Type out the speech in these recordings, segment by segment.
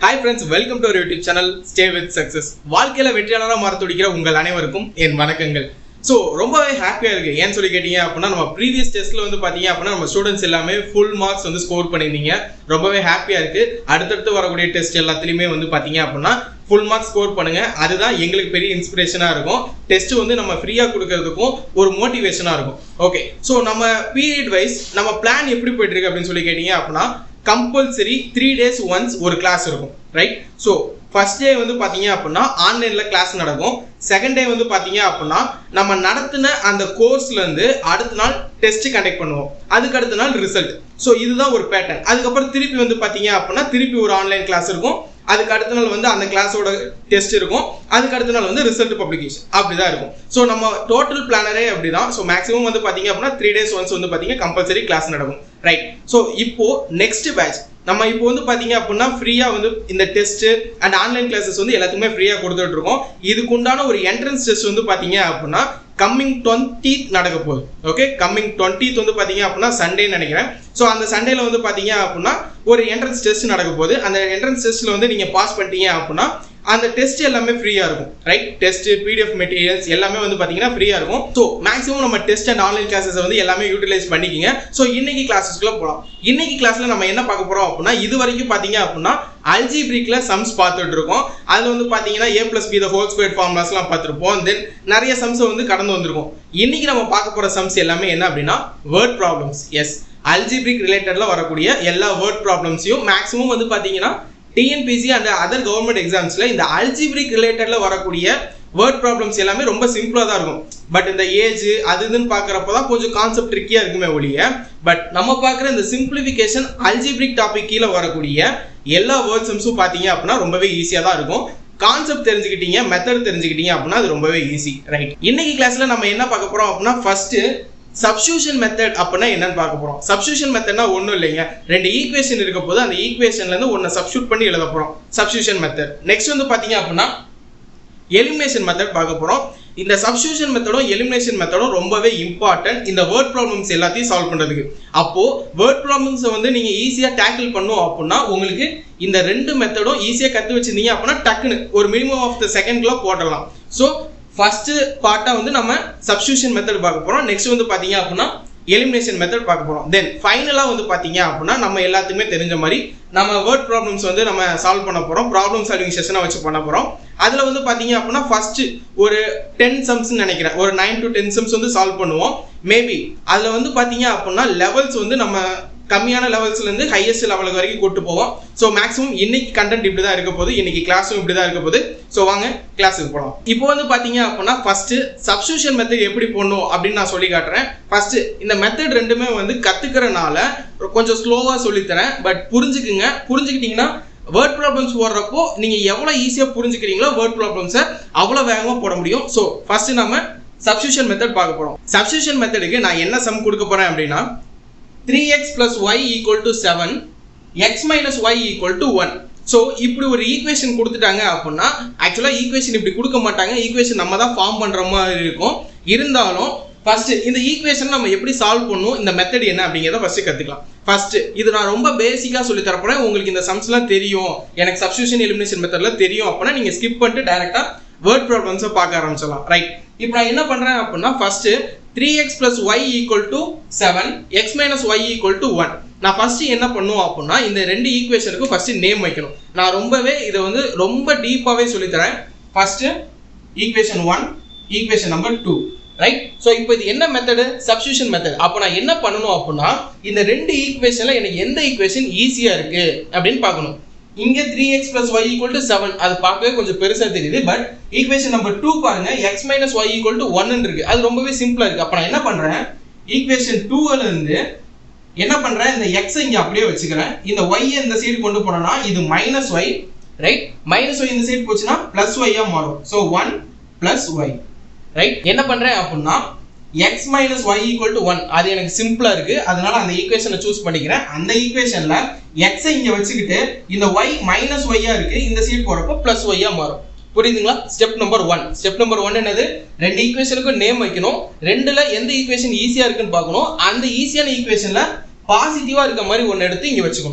hi friends welcome to YouTube channel stay with success வாழ்க்கையில வெற்றியாளராக மாற துடிக்கிற உங்கள் அனைவருக்கும் என் வணக்கங்கள் ஸோ ரொம்பவே ஹாப்பியாக இருக்கு ஏன்னு சொல்லி கேட்டீங்க அப்படின்னா நம்ம ப்ரீவியஸ் டெஸ்ட்ல வந்து பார்த்தீங்க அப்படின்னா நம்ம ஸ்டூடெண்ட்ஸ் எல்லாமே ஃபுல் மார்க்ஸ் வந்து ஸ்கோர் பண்ணியிருந்தீங்க ரொம்பவே ஹாப்பியாக இருக்கு அடுத்தடுத்து வரக்கூடிய டெஸ்ட் எல்லாத்துலேயுமே வந்து பார்த்தீங்க அப்படின்னா ஃபுல் மார்க்ஸ் ஸ்கோர் பண்ணுங்க அதுதான் எங்களுக்கு பெரிய இன்ஸ்பிரேஷனாக இருக்கும் டெஸ்ட் வந்து நம்ம ஃப்ரீயாக கொடுக்கறதுக்கும் ஒரு மோட்டிவேஷனாக இருக்கும் ஓகே ஸோ நம்ம பீரியட் வைஸ் நம்ம பிளான் எப்படி போயிட்டு இருக்கு அப்படின்னு சொல்லி கேட்டீங்க அப்படின்னா கம்பல்சரி த்ரீ டேஸ் ஒன்ஸ் ஒரு கிளாஸ் இருக்கும் ரைட் ஸோ ஃபர்ஸ்ட் டே வந்து பார்த்தீங்க அப்படின்னா ஆன்லைனில் கிளாஸ் நடக்கும் செகண்ட் டே வந்து பார்த்தீங்க அப்படின்னா நம்ம நடத்தின அந்த கோர்ஸ்லேருந்து அடுத்த நாள் டெஸ்ட் கண்டக்ட் பண்ணுவோம் அதுக்கு அடுத்த நாள் ரிசல்ட் ஸோ இதுதான் ஒரு பேட்டர்ன் அதுக்கப்புறம் திருப்பி வந்து பார்த்தீங்க அப்படின்னா திருப்பி ஒரு ஆன்லைன் கிளாஸ் இருக்கும் அதுக்கு அடுத்த நாள் வந்து அந்த கிளாஸோட டெஸ்ட் இருக்கும் அதுக்கு அடுத்த நாள் வந்து ரிசல்ட் பப்ளிகேஷன் அப்படிதான் இருக்கும் ஸோ நம்ம டோட்டல் பிளானரே அப்படிதான் ஸோ மேக்ஸிமம் வந்து பார்த்தீங்க அப்படின்னா த்ரீ டேஸ் ஒன்ஸ் வந்து பார்த்தீங்க கம்பல்சரி கிளாஸ் நடக்கும் ரைட் ஸோ இப்போ நெக்ஸ்ட் பேட்ச் நம்ம இப்போ வந்து பார்த்தீங்க அப்படின்னா ஃப்ரீயாக வந்து இந்த டெஸ்ட் அண்ட் ஆன்லைன் கிளாஸஸ் வந்து எல்லாத்துக்குமே ஃப்ரீயாக கொடுத்துட்டு இருக்கோம் இதுக்கு உண்டான ஒரு என்ட்ரன்ஸ் டெஸ்ட் வந்து பார்த்தீங்க அப்படின்னா கம்மிங் டுவெண்ட்டீத் நடக்க போகுது ஓகே கம்மிங் டுவெண்ட்டீத் வந்து பார்த்தீங்க அப்படின்னா சண்டே நினைக்கிறேன் ஸோ அந்த சண்டேல வந்து பார்த்தீங்க அப்படின்னா ஒரு என்ட்ரன்ஸ் டெஸ்ட் நடக்க போகுது அந்த என்ட்ரன்ஸ் டெஸ்ட்டில் வந்து நீங்கள் பாஸ் பண்ணிட்டீங்க அப்படின்னா அந்த டெஸ்ட் எல்லாமே ஃப்ரீயாக இருக்கும் ரைட் டெஸ்ட் பிடிஎஃப் மெட்டீரியல்ஸ் எல்லாமே வந்து பார்த்தீங்கன்னா ஃப்ரீயாக இருக்கும் ஸோ மேக்ஸிமம் நம்ம டெஸ்ட் அண்ட் ஆன்லைன் கிளாஸஸ் வந்து எல்லாமே யூட்டிலைஸ் பண்ணிக்கிங்க ஸோ இன்னைக்கு கிளாஸஸ்க்குள்ள போகலாம் இன்னைக்கு கிளாஸ்ல நம்ம என்ன பார்க்க போறோம் அப்படின்னா இது வரைக்கும் பார்த்தீங்க அப்படின்னா அல்ஜிபிரிக்ல சம்ஸ் பார்த்துட்டு இருக்கோம் அதில் வந்து பார்த்தீங்கன்னா A plus B the whole square ஃபார்முலாஸ்லாம் பார்த்துருப்போம் தென் நிறைய சம்ஸை வந்து கடந்து வந்திருக்கும் இன்னைக்கு நம்ம பார்க்க போகிற சம்ஸ் எல்லாமே என்ன அப்படின்னா வேர்ட் ப்ராப்ளம்ஸ் எஸ் அல்ஜிபிரிக் ரிலேட்டட்ல வரக்கூடிய எல்லா வேர்ட் ப்ராப்ளம்ஸையும் மேக்ஸிமம் வந்து பார்த்தீங்கன்னா டிஎன்பிசி அண்ட் அதர் கவர்மெண்ட் எக்ஸாம்ஸ்ல இந்த அல்ஜிபிரிக் ரிலேட்டட்ல வரக்கூடிய வேர்ட் ப்ராப்ளம்ஸ் எல்லாமே ரொம்ப சிம்பிளா தான் இருக்கும் பட் இந்த ஏஜ் அது இதுன்னு பார்க்குறப்ப தான் கொஞ்சம் கான்செப்ட் ட்ரிக்கியா இருக்குமே ஒழிய பட் நம்ம பார்க்குற இந்த சிம்பிளிஃபிகேஷன் அல்ஜிபிரிக் டாபிக் கீழே வரக்கூடிய எல்லா வேர்ட் சம்ஸும் பார்த்தீங்க அப்படின்னா ரொம்பவே ஈஸியாக தான் இருக்கும் கான்செப்ட் தெரிஞ்சுக்கிட்டீங்க மெத்தட் தெரிஞ்சுக்கிட்டீங்க அப்படின்னா அது ரொம்பவே ஈஸி ரைட் இன்னைக்கு கிளாஸ்ல நம்ம என்ன பார்க்க போறோம் அப்படின்னா ஃபர்ஸ்ட் சப்ஸ்டியூஷன் மெத்தட் அப்படின்னா என்னன்னு பார்க்க போறோம் சப்ஸ்டியூஷன் மெத்தட்னா ஒன்றும் இல்லைங்க ரெண்டு ஈக்குவேஷன் இருக்க போது அந்த ஈக்குவேஷன்ல இருந்து ஒன்றை சப்ஸ்டியூட் பண்ணி எழுத போறோம் சப்ஸ்டியூஷன் மெத்தட் நெக்ஸ்ட் வந்து பாத்தீங்க அப்படின்னா எலிமினேஷன் மெத்தட் பார்க்க போறோம் இந்த சப்ஸ்டியூஷன் மெத்தடும் எலிமினேஷன் மெத்தடும் ரொம்பவே இம்பார்ட்டன்ட் இந்த வேர்ட் ப்ராப்ளம்ஸ் எல்லாத்தையும் சால்வ் பண்றதுக்கு அப்போ வேர்ட் ப்ராப்ளம்ஸை வந்து நீங்க ஈஸியா டேக்கிள் பண்ணும் அப்படின்னா உங்களுக்கு இந்த ரெண்டு மெத்தடும் ஈஸியா கத்து வச்சிருந்தீங்க அப்படின்னா டக்குன்னு ஒரு மினிமம் ஆஃப் த செகண்ட்ல போடலாம் ஸோ ஃபர்ஸ்ட் பார்ட்டா வந்து நம்ம சப்ஸ்டியூஷன் மெத்தட் பார்க்க போறோம் நெக்ஸ்ட் வந்து பாத்தீங்க அப்படின்னா எலிமினேஷன் மெத்தட் பார்க்க போறோம் தென் ஃபைனலா வந்து பாத்தீங்க அப்படின்னா நம்ம எல்லாத்துக்குமே தெரிஞ்ச மாதிரி நம்ம வேர்ட் ப்ராப்ளம்ஸ் வந்து நம்ம சால்வ் பண்ண போறோம் ப்ராப்ளம் சால்விங் செஷனை வச்சு பண்ண போறோம் அதுல வந்து பாத்தீங்க அப்படின்னா ஃபர்ஸ்ட் ஒரு டென் சம்ஸ் நினைக்கிறேன் ஒரு நைன் டு டென் சம்ஸ் வந்து சால்வ் பண்ணுவோம் மேபி அதுல வந்து பாத்தீங்க அப்படின்னா லெவல்ஸ் வந்து நம்ம கம்மியான லெவல்ஸ்ல இருந்து ஹையஸ்ட் லெவலுக்கு வரைக்கும் கூட்டு போவோம் ஸோ மேக்ஸிமம் இன்னைக்கு கண்டென்ட் இப்படி தான் இருக்க போகுது இன்னைக்கு கிளாஸும் இப்படி தான் இருக்க போகுது ஸோ வாங்க கிளாஸுக்கு போகலாம் இப்போ வந்து பாத்தீங்க அப்படின்னா ஃபர்ஸ்ட் சப்ஸ்டியூஷன் மெத்தட் எப்படி போடணும் அப்படின்னு நான் சொல்லி காட்டுறேன் ஃபர்ஸ்ட் இந்த மெத்தட் ரெண்டுமே வந்து கத்துக்கிறனால கொஞ்சம் ஸ்லோவா சொல்லித்தரேன் பட் புரிஞ்சுக்குங்க புரிஞ்சுக்கிட்டீங்கன்னா வேர்ட் ப்ராப்ளம்ஸ் போடுறப்போ நீங்க எவ்வளவு ஈஸியா புரிஞ்சுக்கிறீங்களோ வேர்ட் ப்ராப்ளம்ஸை அவ்வளவு வேகமா போட முடியும் ஸோ ஃபர்ஸ்ட் நம்ம சப்ஸ்டியூஷன் மெத்தட் பார்க்க போறோம் சப்ஸ்டியூஷன் மெத்தடுக்கு நான் என்ன சம் கொடுக்க போறேன் அப்படின்னா three X plus Y equal to seven X minus Y equal to one so இப்படி ஒரு ஈக்குவேஷன் கொடுத்துட்டாங்க அப்படின்னா ஆக்சுவலாக ஈக்குவேஷன் இப்படி கொடுக்க மாட்டாங்க ஈக்குவேஷன் நம்ம தான் ஃபார்ம் பண்ணுற மாதிரி இருக்கும் இருந்தாலும் ஃபர்ஸ்ட் இந்த ஈக்குவேஷன் நம்ம எப்படி சால்வ் பண்ணுவோம் இந்த மெத்தட் என்ன அப்படிங்கிறத ஃபர்ஸ்ட் கற்றுக்கலாம் ஃபர்ஸ்ட் இது நான் ரொம்ப பேசிக்காக சொல்லி தரப்போறேன் உங்களுக்கு இந்த சம்ஸ்லாம் தெரியும் எனக்கு சப்ஸ்டியூஷன் எலிமினேஷன் மெத்தட்ல தெரியும் அப்படின்னா நீங்கள் ஸ்கிப் பண்ணிட்டு டேரெக்டாக வேர்ட் ப்ராப்ளம்ஸை பார்க்க ஆரம்பிச்சிடலாம் ரைட் இப்போ நான் என்ன பண்ணுறேன் அப்படின்னா first three X plus Y equal to seven X minus Y equal to one நான் ஃபர்ஸ்ட் என்ன பண்ணுவோம் அப்படின்னா இந்த ரெண்டு ஈக்குவேஷனுக்கு ஃபர்ஸ்ட் நேம் வைக்கணும் நான் ரொம்பவே இதை வந்து ரொம்ப டீப்பாகவே சொல்லித்தரேன் first equation one equation number two right so இப்போ இது என்ன மெத்தடு சப்ஸ்டியூஷன் மெத்தட் அப்போ நான் என்ன பண்ணணும் அப்படின்னா இந்த ரெண்டு ஈக்குவேஷன்ல எனக்கு எந்த ஈக்குவேஷன் ஈஸியாக இருக்கு அப்படின்னு பார்க்கணும் இங்க three X plus Y equal to seven அது பார்க்கவே கொஞ்சம் பெருசா தெரியுது பட் ஈக்குவேஷன் நம்பர் டூ பாருங்க X minus Y equal to one இருக்கு அது ரொம்பவே சிம்பிளா இருக்கு அப்ப நான் என்ன பண்றேன் ஈக்குவேஷன் டூல இருந்து என்ன பண்றேன் இந்த எக்ஸ் இங்க அப்படியே வச்சுக்கிறேன் இந்த ஒய் இந்த சைடு கொண்டு போனோம்னா இது minus y right minus y இந்த சைடு போச்சுன்னா பிளஸ் ஒய்யா மாறும் so one plus y right என்ன பண்றேன் அப்படின்னா x minus Y equal to one அது எனக்கு சிம்பிளா இருக்கு அதனால அந்த ஈக்குவேஷனை சூஸ் பண்ணிக்கிறேன் அந்த ஈக்குவேஷன்ல எக்ஸை இங்க வச்சுக்கிட்டு இந்த ஒய் மைனஸ் ஒய்யா இருக்கு இந்த சைடு போறப்போ பிளஸ் ஒய்யா மாறும் புரியுதுங்களா step number one step number one என்னது ரெண்டு ஈக்குவேஷனுக்கும் நேம் வைக்கணும் ரெண்டுல எந்த ஈக்குவேஷன் ஈஸியா இருக்குன்னு பார்க்கணும் அந்த ஈஸியான ஈக்குவேஷன்ல பாசிட்டிவா இருக்க மாதிரி ஒன்னு எடுத்து இங்க வச்சுக்கணும்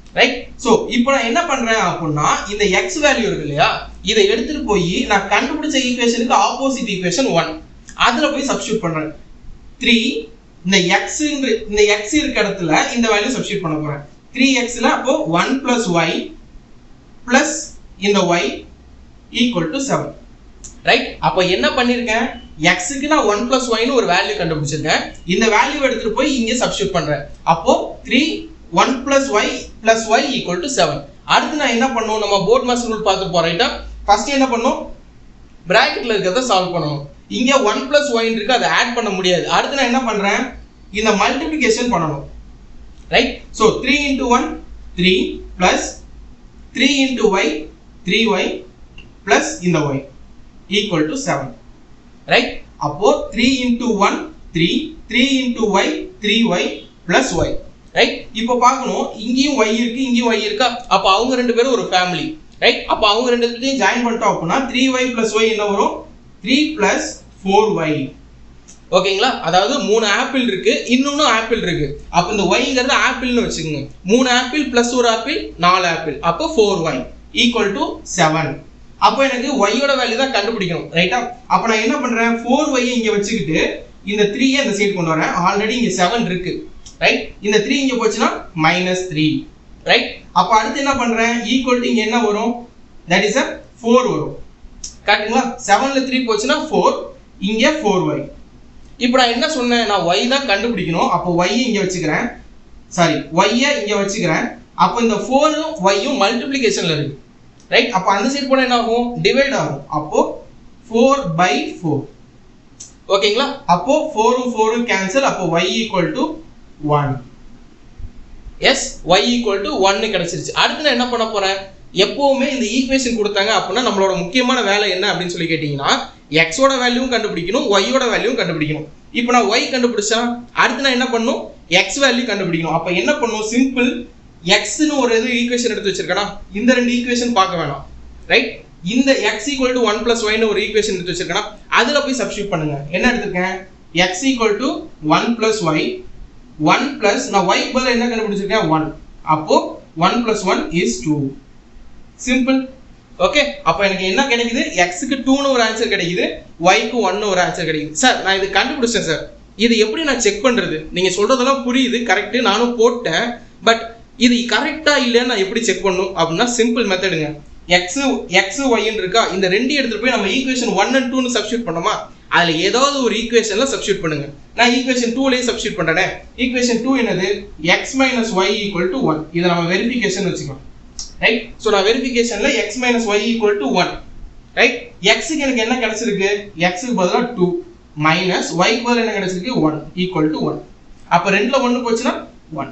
ரைட் ஸோ இப்போ நான் என்ன பண்றேன் அப்படின்னா இந்த எக்ஸ் வேல்யூ இருக்கு இல்லையா இதை எடுத்துட்டு போய் நான் கண்டுபிடிச்ச ஈக்குவேஷனுக்கு ஆப்போசிட் ஈக்குவேஷன் ஒன் அதுல போய் சப்ஸ்டியூட் பண்றேன் த்ரீ இந்த எக்ஸ் இந்த எக்ஸ் இருக்க இடத்துல இந்த வேல்யூ சப்ஸ்டியூட் பண்ண போறேன் த்ரீ எக்ஸ்ல அப்போ ஒன் பிளஸ் ஒய் பிளஸ் இந்த y equal to seven right அப்போ என்ன பண்ணிருக்கேன் எக்ஸுக்கு நான் ஒன் பிளஸ் ஒய்னு ஒரு வேல்யூ கண்டுபிடிச்சிருக்கேன் இந்த வேல்யூ எடுத்துட்டு போய் இங்கே சப்ஸ்டியூட் பண்றேன் அப்போ three one plus y plus Y equal to seven அடுத்து நான் என்ன பண்ணுவோம் நம்ம போர்ட் மாஸ்டர் ரூல் பார்த்து ரைட்டா ஃபர்ஸ்ட் என்ன பண்ணும் பிராக்கெட்ல இருக்கிறத சால்வ் பண்ணணும் இங்க ஒன் பிளஸ் ஒய் இருக்கு அதை ஆட் பண்ண முடியாது அடுத்து நான் என்ன பண்றேன் இந்த மல்டிபிளிகேஷன் பண்ணணும் right so three into one three plus three into y three y plus இந்த y equal to seven right அப்போ three into one three three into y three y plus y right இப்போ பார்க்கணும் இங்கேயும் Y இருக்கு இங்கேயும் Y இருக்கா அப்போ அவங்க ரெண்டு பேரும் ஒரு ஃபேமிலி ரைட் அப்போ அவங்க ரெண்டு பேர்த்தையும் ஜாயின் பண்ணிட்டோம் அப்படின்னா த்ரீ ஒய் பிளஸ் ஒய் என்ன வரும் த்ரீ பிளஸ் ஃபோர் ஒய் ஓகேங்களா அதாவது மூணு ஆப்பிள் இருக்கு இன்னொன்னு ஆப்பிள் இருக்கு அப்போ இந்த ஒய்ங்கிறது ஆப்பிள்னு வச்சுக்கோங்க மூணு ஆப்பிள் பிளஸ் ஒரு ஆப்பிள் நாலு ஆப்பிள் அப்போ four y equal to seven அப்போ எனக்கு ஒய்யோட வேல்யூ தான் கண்டுபிடிக்கணும் ரைட்டா அப்போ நான் என்ன பண்றேன் ஃபோர் ஒய் இங்க வச்சுக்கிட்டு இந்த த்ரீயை இந்த சைடு கொண்டு வரேன் ஆல்ரெடி இங்க செவன் இருக்கு ரைட் இந்த த்ரீ இங்க போச்சுன்னா மைனஸ் த்ரீ ரைட் அப்போ அடுத்து என்ன பண்றேன் ஈக்குவல் டு இங்க என்ன வரும் தட் இஸ் அ ஃபோர் வரும் கரெக்ட்டுங்களா செவன்ல த்ரீ போச்சுன்னா ஃபோர் இங்க ஃபோர் ஒய் இப்போ நான் என்ன சொன்னேன் நான் ஒய் தான் கண்டுபிடிக்கணும் அப்போ ஒய் இங்க வச்சுக்கிறேன் சாரி ஒய்யை இங்க வச்சுக்கிறேன் அப்போ இந்த ஃபோரும் ஒய்யும் மல்டிப்ளிகேஷன்ல இருக்கு ரைட் அப்போ அந்த சைடு போனால் என்ன ஆகும் டிவைட் ஆகும் அப்போ ஃபோர் பை ஃபோர் ஓகேங்களா அப்போ ஃபோரும் ஃபோரும் கேன்சல் அப்போ y equal to one yes y equal to ஒன்னு கிடைச்சிருச்சு அடுத்து நான் என்ன பண்ண போறேன் எப்பவுமே இந்த ஈக்குவேஷன் கொடுத்தாங்க அப்படின்னா நம்மளோட முக்கியமான வேலை என்ன அப்படின்னு சொல்லி கேட்டீங்கன்னா எக்ஸோட வேல்யூவும் கண்டுபிடிக்கணும் ஒய்யோட வேல்யூவும் கண்டுபிடிக்கணும் இப்போ நான் ஒய் கண்டுபிடிச்சா அடுத்து நான் என்ன பண்ணும் எக்ஸ் வேல்யூ கண்டுபிடிக்கணும் அப்போ என்ன பண்ணும் சிம்பிள் எக்ஸ்னு ஒரு இது ஈக்குவேஷன் எடுத்து வச்சிருக்கேனா இந்த ரெண்டு ஈக்குவேஷன் பார்க்க வேணாம் ரைட் இந்த x equal to one plus ஒய்னு ஒரு ஈக்குவேஷன் எடுத்து வச்சிருக்கேனா அதில் போய் சப்ஸ்டியூட் பண்ணுங்க என்ன எடுத்திருக்கேன் x equal to one plus y one plus நான் ஒய் பதில் என்ன கண்டுபிடிச்சிருக்கேன் ஒன் அப்போ one plus one is two simple okay அப்போ எனக்கு என்ன கிடைக்குது எக்ஸுக்கு டூன்னு ஒரு ஆன்சர் கிடைக்குது ஒய்க்கு ஒன்னு ஒரு ஆன்சர் கிடைக்குது சார் நான் இது கண்டுபிடிச்சேன் சார் இது எப்படி நான் செக் பண்றது நீங்க சொல்றதெல்லாம் புரியுது கரெக்ட் நானும் போட்டேன் பட் இது கரெக்டா இல்லைன்னு நான் எப்படி செக் பண்ணும் அப்படின்னா சிம்பிள் மெத்தடுங்க எக்ஸ் எக்ஸ் ஒய்ன்னு இருக்கா இந்த ரெண்டு எடுத்துட்டு போய் நம்ம ஈக்குவேஷன் ஒன் அண்ட் டூன்னு சப்ஸ்டியூட் பண்ணோமா அதுல ஏதாவது ஒரு ஈக்குவேஷன்ல சப்ஸ்டியூட் பண்ணுங்க நான் ஈக்குவேஷன் டூலயே சப்ஸ்டியூட் பண்றேனே ஈக்குவேஷன் டூ என்னது x minus Y equal to one இதை நம்ம வெரிஃபிகேஷன் வச்சுக்கலாம் ரைட் ஸோ நான் வெரிஃபிகேஷன்ல x minus Y equal to one right எக்ஸுக்கு எனக்கு என்ன கிடைச்சிருக்கு எக்ஸுக்கு பதிலாக டூ மைனஸ் ஒய்க்கு பதிலாக என்ன கிடைச்சிருக்கு ஒன் ஈக்குவல் டு ஒன் அப்போ ரெண்டுல ஒன்று போச்சுன்னா ஒன்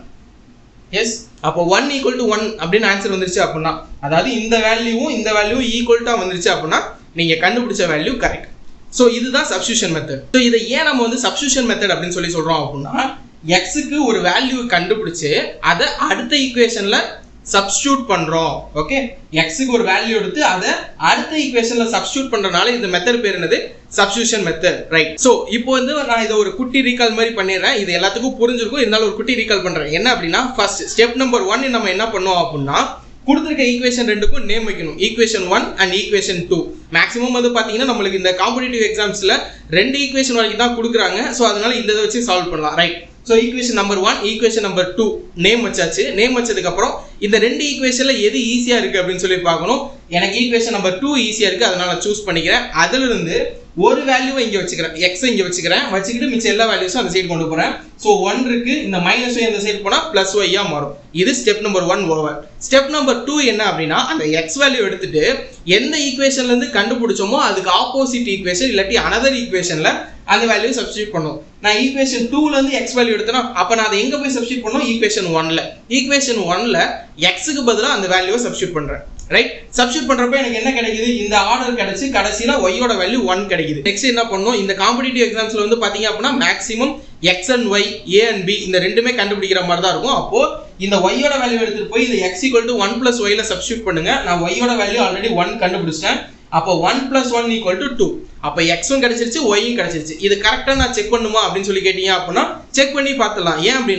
எஸ் அப்போ ஒன் ஈக்குவல் டு ஒன் அப்படின்னு ஆன்சர் வந்துருச்சு அப்படின்னா அதாவது இந்த வேல்யூவும் இந்த வேல்யூவும் ஈக்குவல்ட்டா வந்துருச்சு அப்படின்னா நீங்க கண்டுபிடிச்ச வேல்யூ கரெக்ட் ஸோ இதுதான் சப்ஸ்டியூஷன் மெத்தட் ஸோ இதை ஏன் நம்ம வந்து சப்ஸ்டியூஷன் மெத்தட் அப்படின்னு சொல்லி சொல்றோம் அப்படின்னா எக்ஸுக்கு ஒரு வேல்யூ கண்டுபிடிச்சு அதை அடுத்த ஈக்குவேஷன்ல சப்ஸ்டியூட் பண்றோம் ஓகே எக்ஸுக்கு ஒரு வேல்யூ எடுத்து அதை அடுத்த ஈக்குவேஷன்ல சப்ஸ்டியூட் பண்றதுனால இந்த மெத்தட் பேர் என்னது சப்ஸ்டியூஷன் மெத்தட் ரைட் ஸோ இப்போ வந்து நான் இதை ஒரு குட்டி ரீகால் மாதிரி பண்ணிடுறேன் இது எல்லாத்துக்கும் புரிஞ்சிருக்கும் இருந்தாலும் ஒரு குட்டி ரீகால் பண்றேன் என்ன அப்படின்னா ஃபர்ஸ்ட் ஸ்டெப் நம்பர் ஒன் நம்ம என்ன பண்ணோம் அப்படின்னா கொடுத்துருக்க ஈக்குவேஷன் ரெண்டுக்கும் நேம் வைக்கணும் equation one and equation two maximum வந்து பார்த்தீங்கன்னா நம்மளுக்கு இந்த காம்படிட்டிவ் எக்ஸாம்ஸ்ல ரெண்டு ஈக்குவேஷன் வரைக்கும் தான் கொடுக்குறாங்க ஸோ அதனால இந்த இதை வச்சு சால்வ் பண்ணலாம் right so equation number one equation number two name வச்சாச்சு நேம் வச்சதுக்கு அப்புறம் இந்த ரெண்டு ஈக்குவேஷன்ல எது ஈஸியா இருக்கு அப்படின்னு சொல்லி பார்க்கணும் எனக்கு ஈக்குவேஷன் நம்பர் டூ ஈஸியா இருக்கு அதனால சூஸ் பண்ணிக்கிறேன் அதுல இருந்து ஒரு வேல்யூவை இங்க வச்சுக்கிறேன் எக்ஸ் இங்க வச்சுக்கிறேன் வச்சுக்கிட்டு மிச்சம் எல்லா வேல்யூஸும் அந்த சைடு கொண்டு போறேன் ஸோ ஒன் இருக்கு இந்த மைனஸ் ஒய் அந்த சைடு போனா பிளஸ் ஒய்யா மாறும் இது step number one over step number two என்ன அப்படின்னா அந்த எக்ஸ் வேல்யூ எடுத்துட்டு எந்த ஈக்குவேஷன்ல இருந்து கண்டுபிடிச்சோமோ அதுக்கு ஆப்போசிட் ஈக்குவேஷன் இல்லாட்டி அனதர் ஈக்குவேஷன்ல அந்த வேல்யூ சப்ஸ்டியூட் பண்ணும் நான் ஈக்குவேஷன் டூல இருந்து எக்ஸ் வேல்யூ எடுத்தேன்னா அப்ப நான் அதை எங்க போய் சப்ஸ்டியூட் பண்ணணும் ஈக்குவேஷன் ஒன்ல ஈக்குவேஷன் ஒன்ல எக்ஸுக்கு பதிலா அந்த வேல்யூவை சப்ஸ்டியூட் பண்றேன் ரைட் சப்ஸ்டியூட் பண்றப்ப எனக்கு என்ன கிடைக்குது இந்த ஆர்டர் கிடைச்சு கடைசியில ஒய்யோட வேல்யூ ஒன் கிடைக்குது நெக்ஸ்ட் என்ன பண்ணும் இந்த காம்படிட்டிவ் எக்ஸாம்ஸ்ல வந்து பாத்தீங்க அப்படின்னா maximum x and y a and b இந்த ரெண்டுமே கண்டுபிடிக்கிற மாதிரி தான் இருக்கும் அப்போ இந்த ஒய்யோட வேல்யூ எடுத்துட்டு போய் இந்த x equal to one plus ஒய்ல சப்ஸ்டியூட் பண்ணுங்க நான் ஒய்யோட வேல்யூ ஆல்ரெடி ஒன் கண்டுபிடிச்சிட்டேன் அப்போ one plus one equal to two அப்போ எக்ஸும் கிடைச்சிருச்சு ஒய்யும் கிடைச்சிருச்சு இது கரெக்டாக நான் செக் பண்ணுமா அப்படின்னு சொல்லி கேட்டீங்க அப்படின்னா செக் பண்ணி பார்த்துடலாம் ஏன் அப்படின்னா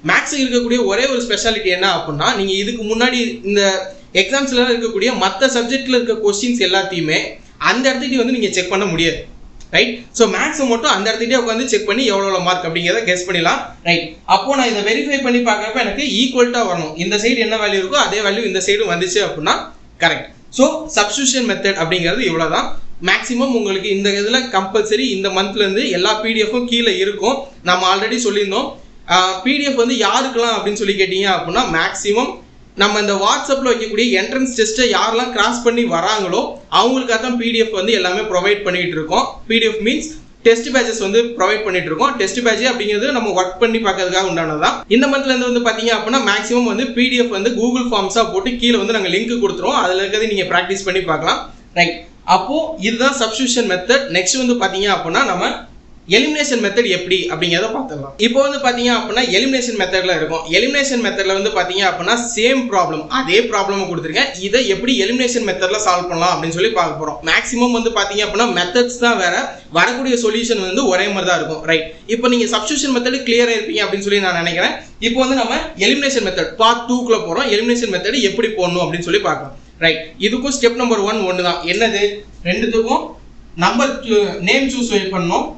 மேக்ஸுக்கு இருக்கக்கூடிய ஒரே ஒரு ஸ்பெஷாலிட்டி என்ன அப்படின்னா நீங்க இதுக்கு முன்னாடி இந்த எக்ஸாம்ஸ்ல இருக்கக்கூடிய மற்ற சப்ஜெக்ட்ல இருக்க கொஸ்டின்ஸ் எல்லாத்தையுமே அந்த இடத்துக்கு வந்து நீங்க செக் பண்ண முடியாது ரைட் ஸோ மேக்ஸ் மட்டும் அந்த இடத்துக்கிட்டே உட்காந்து செக் பண்ணி எவ்வளோ மார்க் அப்படிங்கிறத கெஸ் பண்ணிடலாம் ரைட் அப்போ நான் இதை வெரிஃபை பண்ணி பார்க்குறப்ப எனக்கு ஈக்குவல்ட்டா வரணும் இந்த சைடு என்ன வேல்யூ இருக்கோ அதே வேல்யூ இந்த சைடு வந்துச்சு அப்படின்னா கரெக்ட் ஸோ சப்ஸ்டியூஷன் மெத்தட் அப்படிங்கிறது இவ்வளோதான் மேக்ஸிமம் உங்களுக்கு இந்த இதில் கம்பல்சரி இந்த மந்த்லேருந்து எல்லா பிடிஎஃப்பும் கீழே இருக்கும் நம்ம ஆல்ரெடி சொல்லியிருந்தோம் பிடிஎஃப் வந்து யாருக்கெல்லாம் அப்படின்னு சொல்லி கேட்டீங்க அப்படின்னா மேக்ஸிமம் நம்ம இந்த வாட்ஸ்அப்பில் வைக்கக்கூடிய என்ட்ரன்ஸ் டெஸ்ட்டை யாரெல்லாம் கிராஸ் பண்ணி வராங்களோ அவங்களுக்காக தான் பிடிஎஃப் வந்து எல்லாமே ப்ரொவைட் பண்ணிட்டு இருக்கோம் பிடிஎஃப் மீன்ஸ் டெஸ்ட் பேச்சஸ் வந்து ப்ரொவைட் பண்ணிட்டு இருக்கோம் டெஸ்ட் பேட்ச் அப்படிங்கிறது நம்ம ஒர்க் பண்ணி பார்க்கறதுக்காக உண்டானதான் இந்த மந்த்ல இருந்து வந்து பாத்தீங்க அப்படின்னா மேக்ஸிமம் வந்து பிடிஎஃப் வந்து கூகுள் ஃபார்ம்ஸா போட்டு கீழே வந்து நாங்கள் லிங்க் கொடுத்துருவோம் அதுல இருக்கிறது நீங்க ப்ராக்டிஸ் பண்ணி பார்க்கலாம் ரைட் அப்போ இதுதான் சப்ஸ்டியூஷன் மெத்தட் நெக்ஸ்ட் வந்து பாத்தீங்க அப்படின்னா நம்ம எலிமினேஷன் மெத்தட் எப்படி அப்படிங்கிறத பார்த்துடலாம் இப்போ வந்து பாத்தீங்க அப்படின்னா எலிமினேஷன் மெத்தட்ல இருக்கும் எலிமினேஷன் மெத்தட்ல வந்து பாத்தீங்க அப்படின்னா சேம் ப்ராப்ளம் அதே ப்ராப்ளம் கொடுத்துருக்கேன் இதை எப்படி எலிமினேஷன் மெத்தட்ல சால்வ் பண்ணலாம் அப்படின்னு சொல்லி பார்க்க போறோம் மேக்ஸிமம் வந்து பாத்தீங்க அப்படின்னா மெத்தட்ஸ் தான் வேற வரக்கூடிய சொல்யூஷன் வந்து ஒரே மாதிரி தான் இருக்கும் ரைட் இப்போ நீங்க சப்ஸ்டியூஷன் மெத்தட் கிளியரா இருப்பீங்க அப்படின்னு சொல்லி நான் நினைக்கிறேன் இப்போ வந்து நம்ம எலிமினேஷன் மெத்தட் பார்ட் டூக்குள்ள போறோம் எலிமினேஷன் மெத்தட் எப்படி போடணும் அப்படின்னு சொல்லி பார்க்கலாம் ரைட் இதுக்கும் ஸ்டெப் நம்பர் ஒன் ஒன்று தான் என்னது ரெண்டுத்துக்கும் நம்பர் நேம் சூஸ் பண்ணணும்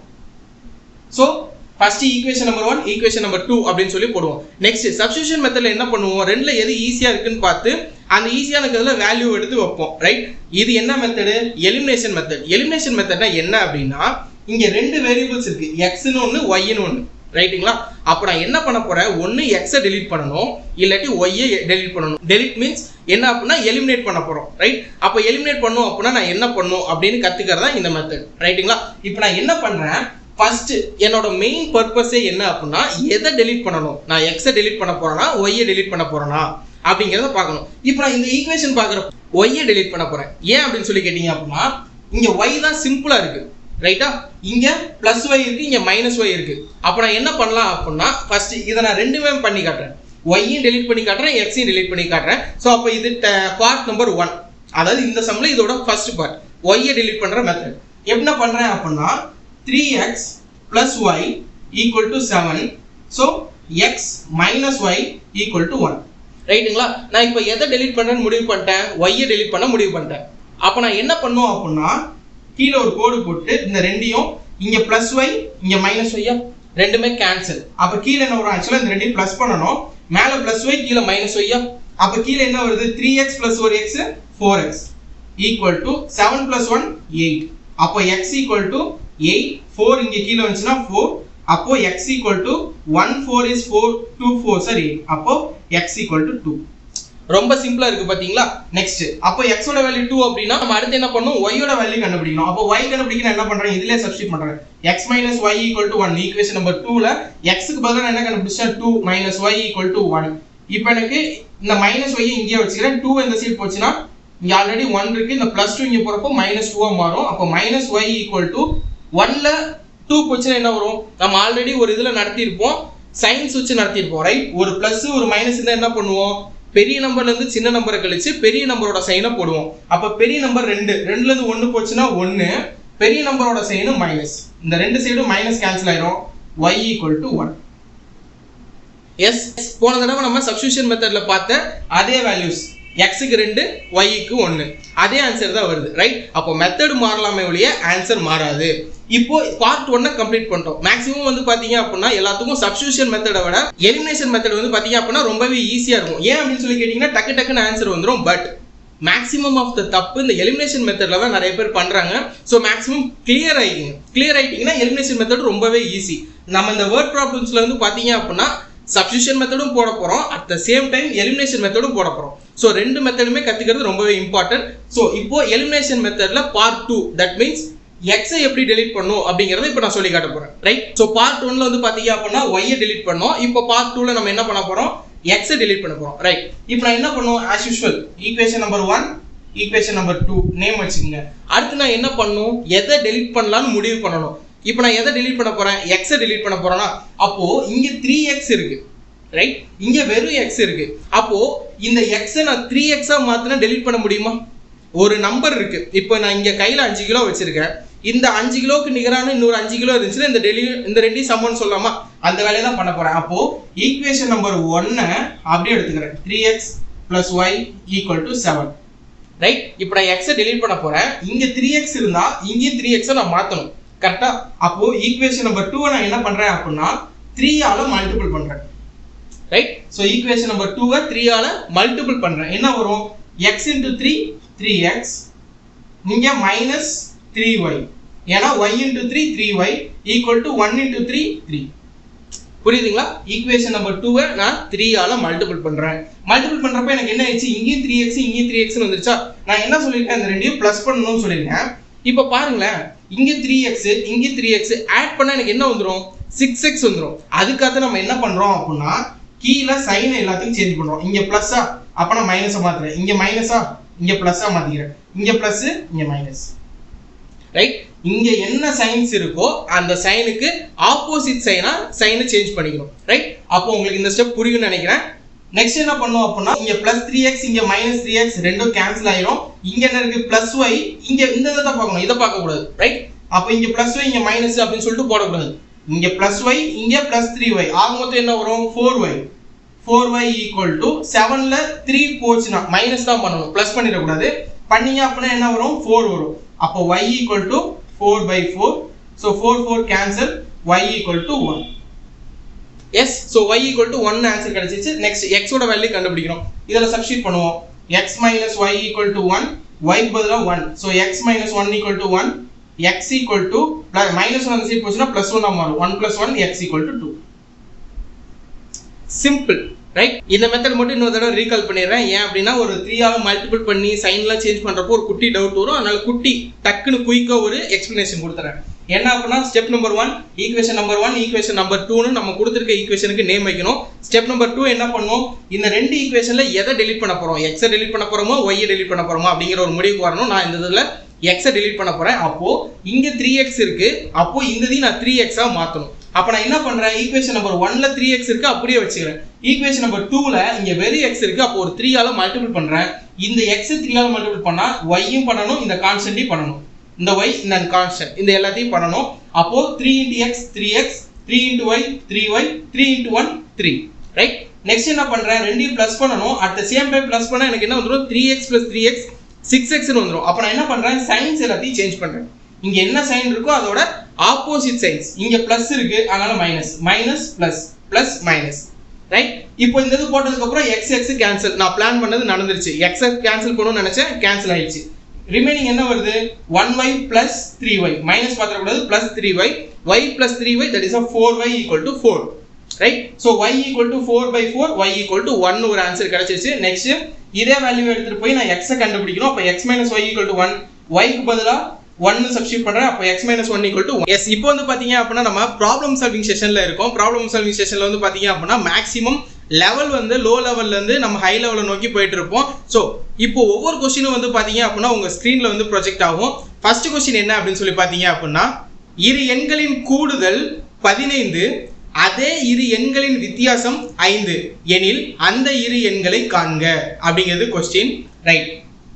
so first equation number one equation number two அப்படின்னு சொல்லி போடுவோம் நெக்ஸ்ட் சப்ஸ்டியூஷன் மெத்தட்ல என்ன பண்ணுவோம் ரெண்டுல எது ஈஸியா இருக்குன்னு பார்த்து அந்த ஈஸியான இருக்கிறதுல வேல்யூ எடுத்து வைப்போம் ரைட் இது என்ன மெத்தடு எலிமினேஷன் மெத்தட் எலிமினேஷன் மெத்தட்னா என்ன அப்படின்னா இங்க ரெண்டு வேரியபிள்ஸ் இருக்கு எக்ஸ்னு ஒன்று ஒய்னு ஒன்று ரைட்டுங்களா அப்போ நான் என்ன பண்ண போறேன் ஒன்று எக்ஸை டெலீட் பண்ணணும் இல்லாட்டி ஒய்யை டெலீட் பண்ணணும் டெலீட் மீன்ஸ் என்ன அப்படின்னா எலிமினேட் பண்ண போறோம் ரைட் அப்போ எலிமினேட் பண்ணும் அப்படின்னா நான் என்ன பண்ணும் அப்படின்னு கத்துக்கிறதா இந்த மெத்தட் ரைட்டுங்களா இப்போ நான் என்ன பண்றேன் ஃபர்ஸ்ட் என்னோட மெயின் பர்பஸே என்ன அப்படின்னா எதை டெலீட் பண்ணணும் நான் எக்ஸை டெலீட் பண்ண போறேனா ஒய்யை டெலீட் பண்ண போறேனா அப்படிங்கிறத பார்க்கணும் இப்போ நான் இந்த ஈக்குவேஷன் பார்க்குற ஒய்யை டெலீட் பண்ண போறேன் ஏன் அப்படின்னு சொல்லி கேட்டீங்க அப்படின்னா இங்க ஒய் தான் சிம்பிளா இருக்கு ரைட்டா இங்க பிளஸ் ஒய் இருக்கு இங்க மைனஸ் ஒய் இருக்கு அப்போ நான் என்ன பண்ணலாம் அப்படின்னா ஃபர்ஸ்ட் இதை நான் ரெண்டுமே பண்ணி காட்டுறேன் ஒய்யும் டெலீட் பண்ணி காட்டுறேன் எக்ஸையும் டெலீட் பண்ணி காட்டுறேன் ஸோ அப்போ இது பார்ட் நம்பர் ஒன் அதாவது இந்த சம்ல இதோட ஃபர்ஸ்ட் பார்ட் ஒய்யை டெலீட் பண்ற மெத்தட் என்ன பண்றேன் அப்படின்னா three X plus Y equal to seven so x minus Y equal to one ரைட்டுங்களா நான் இப்போ எதை டெலீட் பண்ணுறேன்னு முடிவு பண்ணிட்டேன் ஒய்யை டெலீட் பண்ண முடிவு பண்ணிட்டேன் அப்போ நான் என்ன பண்ணுவோம் அப்படின்னா கீழே ஒரு கோடு போட்டு இந்த ரெண்டையும் இங்க பிளஸ் ஒய் இங்க மைனஸ் ஒய்யா ரெண்டுமே கேன்சல் அப்ப கீழே என்ன வரும் ஆக்சுவலா இந்த ரெண்டையும் பிளஸ் பண்ணணும் மேல பிளஸ் ஒய் கீழே மைனஸ் ஒய்யா அப்ப கீழே என்ன வருது த்ரீ எக்ஸ் பிளஸ் ஒரு x four x equal to seven plus one eight அப்போ x equal to eight four இங்க கீழே வந்துச்சுன்னா ஃபோர் அப்போ x equal to one four is four two four சரி அப்போ எக்ஸ் ஈக்குவல் டு டூ ரொம்ப சிம்பிளா இருக்கு பாத்தீங்களா நெக்ஸ்ட் அப்போ x ஓட வேல்யூ 2 அப்படின்னா நம்ம அடுத்து என்ன பண்ணணும் y ஓட வேல்யூ கண்டுபிடிக்கணும் அப்போ y கண்டுபிடிக்க என்ன பண்றேன் இதுலயே சப்ஸ்டிட் பண்றேன் x minus y equal to 1 equation number 2 ல x க்கு பதிலா நான் என்ன கண்டுபிடிச்சேன் 2 minus y equal to 1 இப்போ எனக்கு இந்த மைனஸ் y இங்கே வச்சுக்கிறேன் 2 இந்த சைடு போச்சுன்னா இங்க ஆல்ரெடி 1 இருக்கு இந்த பிளஸ் 2 இங்க போறப்போ மைனஸ் 2 ஆ மாறும் அப்போ மைனஸ் y equal to 1 ல 2 போச்சுன்னா என்ன வரும் நம்ம ஆல்ரெடி ஒரு இதுல நடத்தி இருப்போம் சைன்ஸ் வச்சு நடத்தி இருப்போம் ரைட் ஒரு பிளஸ் ஒரு மைனஸ் இருந்தா என்ன பண்ணுவோம் பெரிய நம்பர்ல இருந்து சின்ன நம்பரை கழிச்சு பெரிய நம்பரோட சைனை போடுவோம் அப்ப பெரிய நம்பர் ரெண்டு ரெண்டுல இருந்து ஒன்னு போச்சுன்னா ஒன்னு பெரிய நம்பரோட சைனு மைனஸ் இந்த ரெண்டு சைடும் மைனஸ் கேன்சல் ஆயிரும் y equal to one yes போன தடவை நம்ம சப்ஸ்டியூஷன் மெத்தட்ல பார்த்த அதே வேல்யூஸ் எக்ஸுக்கு ரெண்டு ஒய்க்கு ஒன்று அதே ஆன்சர் தான் வருது ரைட் அப்போ மெத்தட் மாறலாமே ஒழிய ஆன்சர் மாறாது இப்போ பார்ட் ஒன்னை கம்ப்ளீட் பண்ணிட்டோம் மேக்ஸிமம் வந்து பாத்தீங்க அப்படின்னா எல்லாத்துக்கும் சப்ஸ்டியூஷன் மெத்தடை விட எலிமினேஷன் மெத்தட் வந்து பாத்தீங்க அப்படின்னா ரொம்பவே ஈஸியா இருக்கும் ஏன் அப்படின்னு சொல்லி கேட்டீங்கன்னா டக்கு டக்குன்னு ஆன்சர் வந்துடும் பட் மேக்ஸிமம் ஆஃப் த தப்பு இந்த எலிமினேஷன் மெத்தட்ல தான் நிறைய பேர் பண்றாங்க ஸோ மேக்ஸிமம் கிளியர் ஆயிடுங்க கிளியர் ஆயிட்டீங்கன்னா எலிமினேஷன் மெத்தட் ரொம்பவே ஈஸி நம்ம இந்த வேர்ட் ப்ராப்ளம்ஸ்ல வந்து பாத்தீங்க அப்படின்னா சப்ஸ்டியூஷன் மெத்தடும் போட போறோம் at the same time elimination மெத்தடும் போட போறோம் ஸோ ரெண்டு மெத்தடுமே கத்துக்கிறது ரொம்பவே இம்பார்ட்டன்ட் ஸோ இப்போ எலிமினேஷன் மெத்தட்ல பார்ட் டூ தட் மீன்ஸ் எக்ஸை எப்படி டெலீட் பண்ணும் அப்படிங்கறத இப்போ நான் சொல்லி காட்ட போறேன் ரைட் ஸோ பார்ட் ஒன்ல வந்து பாத்தீங்க அப்படின்னா ஒய்யை டெலீட் பண்ணோம் இப்போ பார்ட் டூல நம்ம என்ன பண்ண போறோம் எக்ஸை டெலீட் பண்ண போறோம் ரைட் இப்போ நான் என்ன பண்ணுவோம் as usual equation number one equation number two name வச்சுக்கோங்க அடுத்து நான் என்ன பண்ணணும் எதை டெலீட் பண்ணலாம்னு முடிவு பண்ணணும் இப்போ நான் எதை டெலீட் பண்ண போறேன் எக்ஸை டெலீட் பண்ண போறேன்னா அப்போ இங்க த்ரீ எக்ஸ் இருக்கு ரைட் இங்க வெறும் எக்ஸ் இருக்கு அப்போ இந்த எக்ஸை நான் த்ரீ எக்ஸா மாத்தினா டெலீட் பண்ண முடியுமா ஒரு நம்பர் இருக்கு இப்போ நான் இங்க கையில அஞ்சு கிலோ வச்சிருக்கேன் இந்த அஞ்சு கிலோக்கு நிகரான இன்னொரு அஞ்சு கிலோ இருந்துச்சுன்னா இந்த டெலி இந்த ரெண்டையும் சம்மன் சொல்லலாமா அந்த வேலையை தான் பண்ண போறேன் அப்போ ஈக்குவேஷன் நம்பர் ஒன்னை அப்படியே எடுத்துக்கிறேன் three X plus Y equal to seven right இப்போ நான் எக்ஸை டெலீட் பண்ண போறேன் இங்க த்ரீ எக்ஸ் இருந்தா இங்கேயும் த்ரீ எக்ஸை நான் மாத்தணும் கரெக்டா அப்போ ஈக்குவேஷன் நம்பர் டூவை நான் என்ன பண்றேன் அப்படின்னா த்ரீ ஆல மல்டிபிள் பண்றேன் ரைட் ஸோ ஈக்குவேஷன் நம்பர் டூவை த்ரீ ஆல மல்டிபிள் பண்றேன் என்ன வரும் x into three three x இங்க மைனஸ் த்ரீ ஒய் ஏன்னா y into three three y equal to one into three three புரியுதுங்களா ஈக்குவேஷன் நம்பர் டூவை நான் த்ரீ ஆல மல்டிபிள் பண்றேன் மல்டிபிள் பண்றப்ப எனக்கு என்ன ஆயிடுச்சு இங்கேயும் த்ரீ எக்ஸ் இங்கேயும் த்ரீ எக்ஸ் வந்துருச்சா நான் என்ன சொல்லியிருக்கேன் இந்த ரெண்டையும் பிளஸ் பண்ணணும்னு சொல்லியிருக்கேன் இப்போ பாருங்களேன் இங்க த்ரீ எக்ஸ் இங்க த்ரீ எக்ஸ் ஆட் பண்ணா எனக்கு என்ன வந்துரும் சிக்ஸ் எக்ஸ் வந்துரும் அதுக்காக நம்ம என்ன பண்றோம் அப்படின்னா கீழே சைன் எல்லாத்தையும் சேஞ்ச் பண்றோம் இங்க பிளஸ்ஸா அப்ப நான் மைனஸா மாத்துறேன் இங்க மைனஸா இங்க பிளஸ்ஸா மாத்திக்கிறேன் இங்க பிளஸ் இங்க மைனஸ் ரைட் இங்க என்ன சைன்ஸ் இருக்கோ அந்த சைனுக்கு ஆப்போசிட் சைனா சைனை சேஞ்ச் பண்ணிக்கணும் ரைட் அப்போ உங்களுக்கு இந்த ஸ்டெப் புரியும்னு நினைக்கிறேன் நெக்ஸ்ட் என்ன பண்ணுவோம் அப்படின்னா இங்க பிளஸ் த்ரீ எக்ஸ் இங்க மைனஸ் த்ரீ எக்ஸ் ரெண்டும் கேன்சல் ஆயிரும் இங்க என்ன இருக்கு பிளஸ் ஒய் இங்க இந்த இதை தான் பார்க்கணும் இதை பார்க்க கூடாது ரைட் அப்போ இங்க பிளஸ் ஒய் இங்க மைனஸ் அப்படின்னு சொல்லிட்டு போடக்கூடாது இங்க பிளஸ் ஒய் இங்க பிளஸ் த்ரீ ஒய் ஆக மொத்தம் என்ன வரும் four y four y equal to செவன்ல த்ரீ போச்சுன்னா மைனஸ் தான் பண்ணணும் பிளஸ் பண்ணிடக்கூடாது பண்ணீங்க அப்படின்னா என்ன வரும் ஃபோர் வரும் அப்போ y equal to four by four so four four cancel y equal to one yes so y equal to one answer கிடைச்சிச்சு நெக்ஸ்ட் எக்ஸோட வேல்யூ கண்டுபிடிக்கணும் இதில் சப்ஸ்டியூட் பண்ணுவோம் x minus Y equal to one ஒய்க்கு பதிலாக one so x minus one equal to one x equal to minus one side போச்சுன்னா plus one மாறும் one plus one x equal to two simple right இந்த method மட்டும் இன்னொரு தடவை recall பண்ணிடுறேன் ஏன் அப்படின்னா ஒரு த்ரீயால மல்டிபிள் பண்ணி சைன்லாம் சேஞ்ச் பண்றப்போ ஒரு குட்டி டவுட் வரும் அதனால குட்டி டக்குன்னு குயிக்கா ஒரு எக்ஸ்பிளனேஷன் கொடுத்துறேன் என்ன அப்படின்னா step number one equation number one equation number டூன்னு நம்ம கொடுத்துருக்க ஈக்குவேஷனுக்கு நேம் வைக்கணும் ஸ்டெப் நம்பர் டூ என்ன பண்ணுவோம் இந்த ரெண்டு ஈக்குவேஷன்ல எதை டெலிட் பண்ண போறோம் எக்ஸை டெலிட் பண்ண போறோமோ ஒய்யை டெலிட் பண்ண போறோமோ அப்படிங்கிற ஒரு முடிவுக்கு வரணும் நான் இந்த இதுல எக்ஸை டெலிட் பண்ண போறேன் அப்போ இங்க த்ரீ எக்ஸ் இருக்கு அப்போ இந்த இதையும் நான் த்ரீ எக்ஸா மாத்தணும் அப்ப நான் என்ன பண்றேன் ஈக்குவேஷன் நம்பர் ஒன்ல த்ரீ எக்ஸ் இருக்கு அப்படியே வச்சுக்கிறேன் ஈக்குவேஷன் நம்பர் டூல இங்க வெரி எக்ஸ் இருக்கு அப்போ ஒரு த்ரீ ஆல மல்டிபிள் பண்றேன் இந்த எக்ஸ் த்ரீ ஆல மல்டிபிள் பண்ணா ஒய்யும் பண்ணணும் இந்த கான்ஸ்டன்டையும் பண்ணணும் இந்த ஒய் இந்த கான்ஸ்டன்ட் இந்த எல்லாத்தையும் பண்ணணும் அப்போ three into x three x three into y three y three into one three right next என்ன பண்றேன் ரெண்டையும் பிளஸ் பண்ணணும் at the same time plus பண்ணா எனக்கு என்ன வந்துடும் three X plus three x six எக்ஸ்னு வந்துடும் அப்போ நான் என்ன பண்றேன் சைன்ஸ் எல்லாத்தையும் சேஞ்ச் பண்றேன் இங்க என்ன சைன் இருக்கோ அதோட ஆப்போசிட் சைன்ஸ் இங்க பிளஸ் இருக்கு அதனால minus minus plus plus minus right இப்போ இந்த இது போட்டதுக்கு அப்புறம் எக்ஸ் எக்ஸ் கேன்சல் நான் பிளான் பண்ணது நடந்துருச்சு எக்ஸ் கேன்சல் பண்ணணும்னு நினைச்சேன் கேன்சல் ஆயிடுச்சு ரிமைனிங் என்ன வருது one y plus three y minus பார்த்துக்கூடாது plus three y y plus three y that is a four y equal to four right so y equal to four by four y equal to one ஒரு answer கிடைச்சிருச்சு next இதே value எடுத்துட்டு போய் நான் எக்ஸை கண்டுபிடிக்கணும் அப்போ x minus Y equal to one ஒய்க்கு பதிலாக ஒன்னு சப்ஸ்டியூட் பண்றேன் அப்போ x minus one equal to yes இப்போ வந்து பாத்தீங்க அப்படின்னா நம்ம ப்ராப்ளம் சால்விங் செஷன்ல இருக்கோம் ப்ராப்ளம் சால்விங் செஷன்ல வந்து பாத்தீங்க அப்படின்னா மேக்ஸிமம் லெவல் வந்து லோ லெவல்ல இருந்து நம்ம ஹை லெவலை நோக்கி போயிட்டு இருப்போம் ஸோ இப்போ ஒவ்வொரு கொஸ்டினும் வந்து பாத்தீங்க அப்படின்னா உங்க ஸ்கிரீன்ல வந்து ப்ரொஜெக்ட் ஆகும் ஃபர்ஸ்ட் கொஸ்டின் என்ன அப்படின்னு சொல்லி பாத்தீங்க அப்படின்னா இரு எண்களின் கூடுதல் பதினைந்து அதே இரு எண்களின் வித்தியாசம் ஐந்து எனில் அந்த இரு எண்களை காண்க அப்படிங்கிறது கொஸ்டின் ரைட்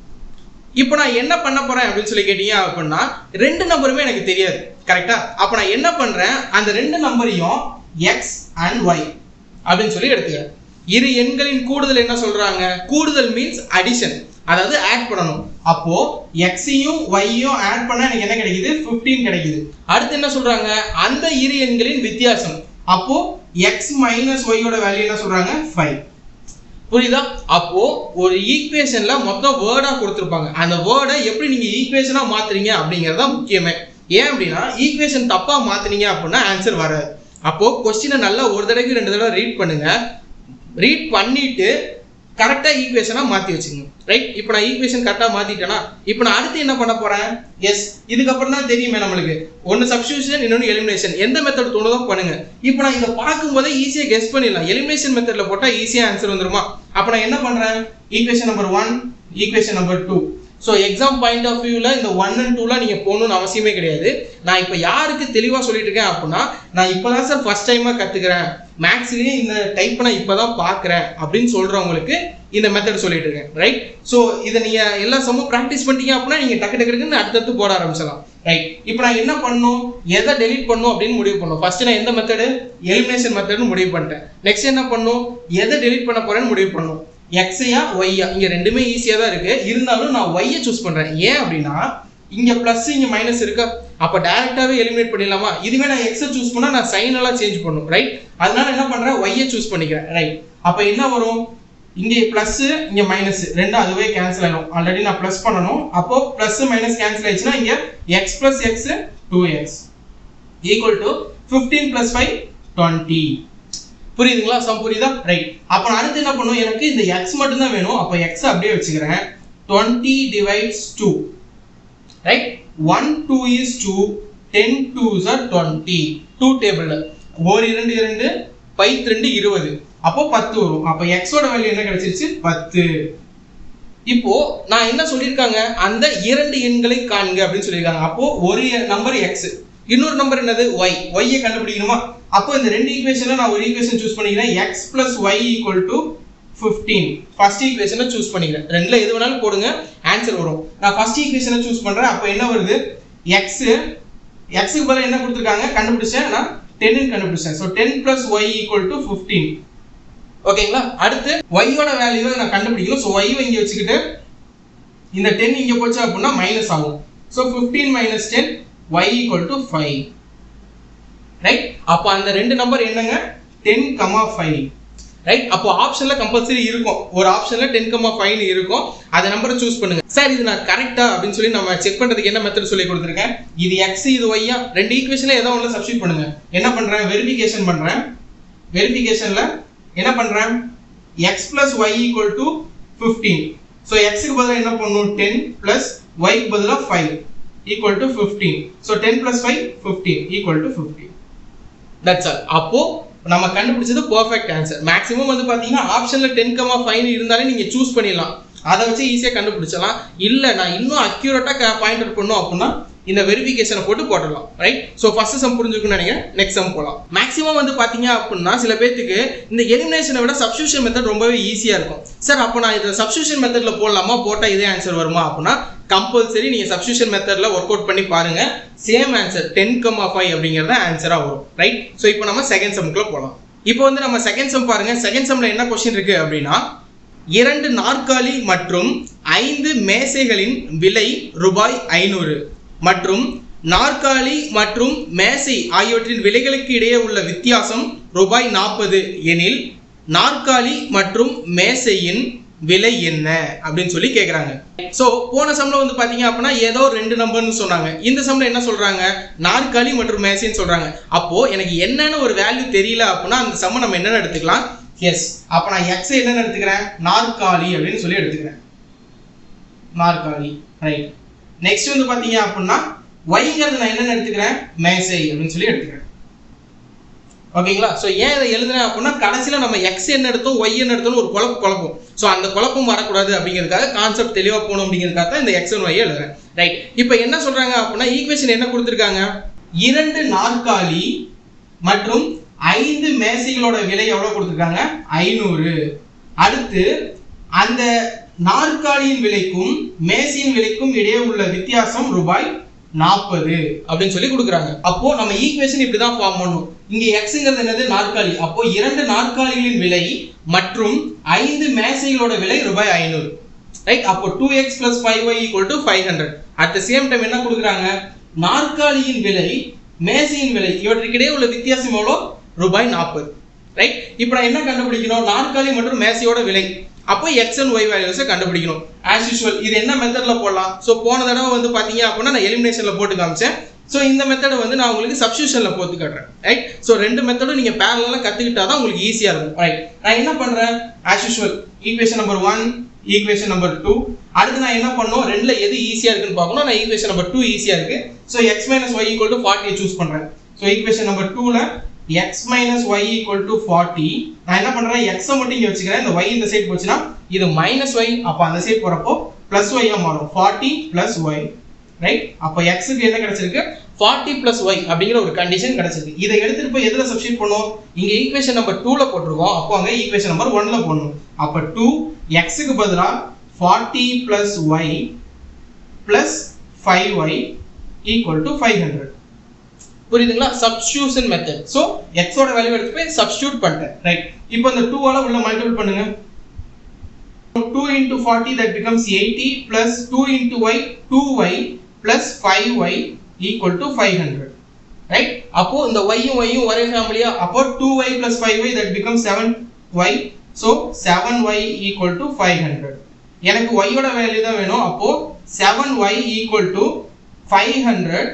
இப்போ நான் என்ன பண்ண போறேன் அப்படின்னு சொல்லி கேட்டீங்க அப்படின்னா ரெண்டு நம்பருமே எனக்கு தெரியாது கரெக்டா அப்போ நான் என்ன பண்றேன் அந்த ரெண்டு நம்பரையும் எக்ஸ் அண்ட் ஒய் அப்படின்னு சொல்லி எடுத்துக்கிறேன் இரு எண்களின் கூடுதல் என்ன சொல்றாங்க கூடுதல் மீன்ஸ் அடிஷன் அதாவது ஆட் பண்ணணும் அப்போ எக்ஸையும் ஒய்யும் ஆட் பண்ணா எனக்கு என்ன கிடைக்குது 15 கிடைக்குது அடுத்து என்ன சொல்றாங்க அந்த இரு எண்களின் வித்தியாசம் அப்போ எக்ஸ் மைனஸ் ஒய்யோட வேல்யூ என்ன சொல்றாங்க ஃபைவ் புரியுதா அப்போ ஒரு ஈக்குவேஷன்ல மொத்தம் வேர்டா கொடுத்துருப்பாங்க அந்த வேர்டை எப்படி நீங்க ஈக்குவேஷனா மாத்துறீங்க அப்படிங்கறத முக்கியமே ஏன் அப்படின்னா ஈக்குவேஷன் தப்பா மாத்துனீங்க அப்படின்னா ஆன்சர் வராது அப்போ கொஸ்டினை நல்லா ஒரு தடவைக்கு ரெண்டு தடவை ரீட் பண்ணுங்க ரீட் பண்ணிட்டு கரெக்டா ஈக்குவேஷனா மாத்தி வச்சுங்க ரைட் இப்போ நான் ஈக்குவேஷன் கரெக்டா மாத்திட்டேனா இப்போ நான் அடுத்து என்ன பண்ண போறேன் எஸ் இதுக்கப்புறம் தான் தெரியுமே நம்மளுக்கு ஒன்னு சப்ஸ்டியூஷன் இன்னொன்னு எலிமினேஷன் எந்த மெத்தட் தோணுதோ பண்ணுங்க இப்போ நான் இதை பார்க்கும்போதே ஈஸியா கெஸ் பண்ணிடலாம் எலிமினேஷன் மெத்தட்ல போட்டா ஈஸியா ஆன்சர் வந்துருமா அப்போ நான் என்ன பண்றேன் equation number one equation number two so exam point of வியூவில் இந்த ஒன் அண்ட் டூலாம் நீங்கள் போகணும்னு அவசியமே கிடையாது நான் இப்போ யாருக்கு தெளிவாக சொல்லிட்டு இருக்கேன் அப்படின்னா நான் இப்போ தான் சார் ஃபர்ஸ்ட் டைமாக கற்றுக்கிறேன் மேக்ஸ்லேயே இந்த டைப் நான் இப்போ தான் பார்க்குறேன் அப்படின்னு சொல்கிறவங்களுக்கு இந்த மெத்தட் சொல்லிட்டு இருக்கேன் ரைட் ஸோ இதை நீங்கள் எல்லா சமூகம் ப்ராக்டிஸ் பண்ணிட்டீங்க அப்படின்னா நீங்கள் டக்கு டக்கு டக்குன்னு அடுத்தடுத்து போட ஆரம்பிச்சலாம் ரைட் இப்போ நான் என்ன பண்ணணும் எதை டெலீட் பண்ணணும் அப்படின்னு முடிவு பண்ணணும் ஃபர்ஸ்ட் நான் எந்த மெத்தடு எலிமினேஷன் மெத்தட்னு முடிவு பண்ணிட்டேன் நெக்ஸ்ட் என்ன பண்ணணும் எதை டெலீட் பண்ண போறேன்னு முடிவு பண்ணணும் எக்ஸையா ஒய்யா இங்க ரெண்டுமே ஈஸியா தான் இருக்கு இருந்தாலும் நான் ஒய்யை சூஸ் பண்றேன் ஏன் அப்படின்னா இங்க பிளஸ் இங்க மைனஸ் இருக்கா அப்ப டைரக்டாவே எலிமினேட் பண்ணிடலாமா இதுவே நான் எக்ஸை சூஸ் பண்ணா நான் சைன் எல்லாம் சேஞ்ச் பண்ணும் ரைட் அதனால என்ன பண்றேன் ஒய்யை சூஸ் பண்ணிக்கிறேன் ரைட் அப்ப என்ன வரும் இங்க பிளஸ் இங்க மைனஸ் ரெண்டும் அதுவே கேன்சல் ஆயிடும் ஆல்ரெடி நான் பிளஸ் பண்ணணும் அப்போ பிளஸ் மைனஸ் கேன்சல் ஆயிடுச்சுன்னா இங்க x plus x two x equal to fifteen plus five twenty புரியுதுங்களா சம் புரியுதா ரைட் அப்போ நான் அடுத்து என்ன பண்ணும் எனக்கு இந்த எக்ஸ் மட்டும் தான் வேணும் அப்போ எக்ஸ் அப்படியே வச்சுக்கிறேன் twenty divides two right one two is two ten two are twenty two table ஒரு இரண்டு இரண்டு பைத் ரெண்டு இருபது அப்போ பத்து வரும் அப்போ எக்ஸோட வேல்யூ என்ன கிடைச்சிருச்சு பத்து இப்போ நான் என்ன சொல்லியிருக்காங்க அந்த இரண்டு எண்களை காண்க அப்படின்னு சொல்லியிருக்காங்க அப்போ ஒரு நம்பர் எக்ஸ் இன்னொரு நம்பர் என்னது ஒய் ஒய்யை கண்டுபிடிக்கணுமா அப்போ இந்த ரெண்டு ஈக்குவேஷன்ல நான் ஒரு ஈக்குவேஷன் சூஸ் பண்ணிக்கிறேன் x plus Y equal to fifteen first ஈக்குவேஷனை சூஸ் பண்ணிக்கிறேன் ரெண்டுல எது வேணாலும் போடுங்க ஆன்சர் வரும் நான் ஃபர்ஸ்ட் ஈக்குவேஷனை சூஸ் பண்றேன் அப்போ என்ன வருது எக்ஸ் எக்ஸுக்கு பதிலாக என்ன கொடுத்துருக்காங்க கண்டுபிடிச்சேன் நான் டென்னு கண்டுபிடிச்சேன் so ten plus Y equal to fifteen ஓகேங்களா அடுத்து ஒய்யோட வேல்யூவை நான் கண்டுபிடிக்கணும் ஸோ ஒய் இங்கே வச்சுக்கிட்டு இந்த டென் இங்கே போச்சு அப்படின்னா மைனஸ் ஆகும் so fifteen minus ten y equal to five right அப்போ அந்த ரெண்டு நம்பர் என்னங்க டென் கமா ஃபைவ் ரைட் அப்போ ஆப்ஷன்ல கம்பல்சரி இருக்கும் ஒரு ஆப்ஷன்ல டென் கமா ஃபைவ் இருக்கும் அந்த நம்பரை சூஸ் பண்ணுங்க சார் இது நான் கரெக்டா அப்படின்னு சொல்லி நம்ம செக் பண்றதுக்கு என்ன மெத்தட் சொல்லி கொடுத்துருக்கேன் இது எக்ஸ் இது ஒய்யா ரெண்டு ஈக்குவேஷன்ல ஏதோ ஒன்று சப்ஸ்டியூட் பண்ணுங்க என்ன பண்றேன் வெரிஃபிகேஷன் பண்றேன் வெரிஃபிகேஷன்ல என்ன பண்றேன் x plus Y equal to fifteen so எக்ஸுக்கு பதிலாக என்ன பண்ணணும் டென் பிளஸ் ஒய்க்கு பதிலாக five equal to fifteen so ten plus five fifteen equal to fifteen that's all அப்போ நம்ம கண்டுபிடிச்சது பெர்ஃபெக்ட் ஆன்சர் மேக்ஸிமம் வந்து பாத்தீங்கன்னா ஆப்ஷன்ல டென் கமா ஃபைவ் இருந்தாலே நீங்க சூஸ் பண்ணிடலாம் அதை வச்சு ஈஸியாக கண்டுபிடிச்சலாம் இல்லை நான் இன்னும் அக்யூரேட்டாக பாயிண்ட் அவுட் பண்ணும் அப்படின்னா இந்த வெரிஃபிகேஷனை போட்டு போட்டுடலாம் ரைட் ஸோ ஃபர்ஸ்ட் சம் புரிஞ்சுக்கணும்னு நினைக்கிறேன் நெக்ஸ்ட் சம் போகலாம் மேக்ஸிமம் வந்து பார்த்தீங்க அப்படின்னா சில பேர்த்துக்கு இந்த எலிமினேஷனை விட சப்ஸ்டியூஷன் மெத்தட் ரொம்பவே ஈஸியாக இருக்கும் சார் அப்போ நான் இதை சப்ஸ்டியூஷன் மெத்தடில் போடலாமா போட்டால் இதே ஆன்சர் வருமா அப்படின்னா கம்பல்சரி நீங்கள் சப்ஸ்டியூஷன் மெத்தடில் ஒர்க் அவுட் பண்ணி பாருங்க same answer ten comma five அப்படிங்கிறத ஆன்சராக வரும் ரைட் ஸோ இப்போ நம்ம செகண்ட் சம்க்குள்ள போகலாம் இப்போ வந்து நம்ம செகண்ட் சம் பாருங்க செகண்ட் சம்ல என்ன கொஸ்டின் இருக்கு அப்படின்னா இரண்டு நாற்காலி மற்றும் ஐந்து மேசைகளின் விலை ரூபாய் ஐநூறு மற்றும் நாற்காலி மற்றும் மேசை ஆகியவற்றின் விலைகளுக்கு இடையே உள்ள வித்தியாசம் ரூபாய் நாற்பது எனில் நாற்காலி மற்றும் மேசையின் விலை என்ன அப்படின்னு சொல்லி கேக்குறாங்க சோ போன சம்ல வந்து பாத்தீங்க அப்படின்னா ஏதோ ரெண்டு நம்பர்னு சொன்னாங்க இந்த சம்ல என்ன சொல்றாங்க நாற்காலி மற்றும் மேசைன்னு சொல்றாங்க அப்போ எனக்கு என்னன்னு ஒரு வேல்யூ தெரியல அப்படின்னா அந்த சம்ம நம்ம என்னன்னு எடுத்துக்கலாம் எஸ் அப்ப நான் எக்ஸ் என்னன்னு எடுத்துக்கிறேன் நாற்காலி அப்படின்னு சொல்லி எடுத்துக்கிறேன் நாற்காலி ரைட் நெக்ஸ்ட் வந்து பாத்தீங்க அப்படின்னா ஒய்ங்கிறது நான் என்னன்னு எடுத்துக்கிறேன் மேசை அப்படின்னு சொல்லி எடுத்துக்கிறேன் ஓகேங்களா ஸோ ஏன் இதை எழுதுனேன் அப்படின்னா கடைசியில் நம்ம எக்ஸ் என்ன எடுத்தோம் ஒய் என்ன எடுத்தோம் ஒரு குழப்பம் குழப்பம் ஸோ அந்த குழப்பம் வரக்கூடாது அப்படிங்கிறதுக்காக கான்செப்ட் தெளிவாக போகணும் அப்படிங்கிறதுக்காக தான் இந்த எக்ஸ் ஒய் எழுதுறேன் ரைட் இப்போ என்ன சொல்றாங்க அப்படின்னா ஈக்குவேஷன் என்ன கொடுத்துருக்காங்க இரண்டு நாற்காலி மற்றும் ஐந்து மேசைகளோட விலை எவ்வளவு கொடுத்துருக்காங்க ஐநூறு அடுத்து அந்த நாற்காலியின் விலைக்கும் மேசையின் விலைக்கும் இடையே உள்ள வித்தியாசம் ரூபாய் நாற்பது அப்படின்னு சொல்லி கொடுக்குறாங்க அப்போ நம்ம ஈக்குவேஷன் இப்படிதான் ஃபார்ம் பண்ணணும் இங்க எக்ஸ்ங்கிறது என்னது நாற்காலி அப்போ இரண்டு நாற்காலிகளின் விலை மற்றும் ஐந்து மேசைகளோட விலை ரூபாய் ஐநூறு ரைட் அப்போ two x plus five y equal to five hundred at the same time என்ன கொடுக்குறாங்க நாற்காலியின் விலை மேசையின் விலை இவற்றுக்கிடையே உள்ள வித்தியாசம் எவ்வளோ ரூபாய் நாற்பது ரைட் இப்போ நான் என்ன கண்டுபிடிக்கணும் நாற்காலி மற்றும் மேசையோட விலை அப்போ எக்ஸ் அண்ட் ஒய் வேல்யூஸை கண்டுபிடிக்கணும் ஆஸ் யூஸ்வல் இது என்ன மெத்தட்ல போடலாம் ஸோ போன தடவை வந்து பார்த்தீங்க அப்படின்னா நான் எலிமினேஷன்ல போட்டு காமிச்சேன் ஸோ இந்த மெத்தடை வந்து நான் உங்களுக்கு சப்ஸ்டியூஷன்ல போட்டு காட்டுறேன் ரைட் ஸோ ரெண்டு மெத்தடும் நீங்க பேரலாக கத்துக்கிட்டா தான் உங்களுக்கு ஈஸியா இருக்கும் ரைட் நான் என்ன பண்றேன் as usual equation number one equation number two அடுத்து நான் என்ன பண்ணணும் ரெண்டுல எது ஈஸியா இருக்குன்னு பார்க்கணும் நான் ஈக்குவேஷன் நம்பர் டூ ஈஸியா இருக்கு so x minus Y equal to ஃபார்ட்டியை சூஸ் பண்றேன் ஸோ ஈக்குவேஷன் நம்பர் டூல x minus Y equal to forty நான் என்ன பண்றேன் எக்ஸை மட்டும் இங்க வச்சுக்கிறேன் இந்த ஒய் இந்த சைடு போச்சுன்னா இது மைனஸ் ஒய் அப்போ அந்த சைடு போறப்போ பிளஸ் ஒய்யா மாறும் ஃபார்ட்டி பிளஸ் ஒய் ரைட் அப்போ எக்ஸுக்கு என்ன கிடைச்சிருக்கு ஃபார்ட்டி பிளஸ் ஒய் அப்படிங்கிற ஒரு கண்டிஷன் கிடைச்சிருக்கு இதை எடுத்துட்டு போய் எதுல சப்ஸ்டியூட் பண்ணுவோம் இங்க ஈக்குவேஷன் நம்பர் டூல போட்டிருக்கோம் அப்போ அங்க ஈக்குவேஷன் நம்பர் ஒன்ல போடணும் அப்போ டூ எக்ஸுக்கு பதிலா forty plus y plus five y equal to five hundred புரியுதுங்களா சப்ஸ்டியூஷன் மெத்தட் ஸோ எக்ஸோட வேல்யூ எடுத்து போய் சப்ஸ்டியூட் பண்ணிட்டேன் ரைட் இப்போ இந்த டூ ஆல உள்ள மல்டிபிள் பண்ணுங்க 2 into 40 that becomes 80 plus 2 into y 2y plus 5y equal to 500 right அப்போ இந்த y யும் y யும் ஒரே ஃபேமிலியா அப்போ 2y plus 5y that becomes 7y so 7y equal to 500 எனக்கு y ஓட வேல்யூ தான் வேணும் அப்போ 7y equal to 500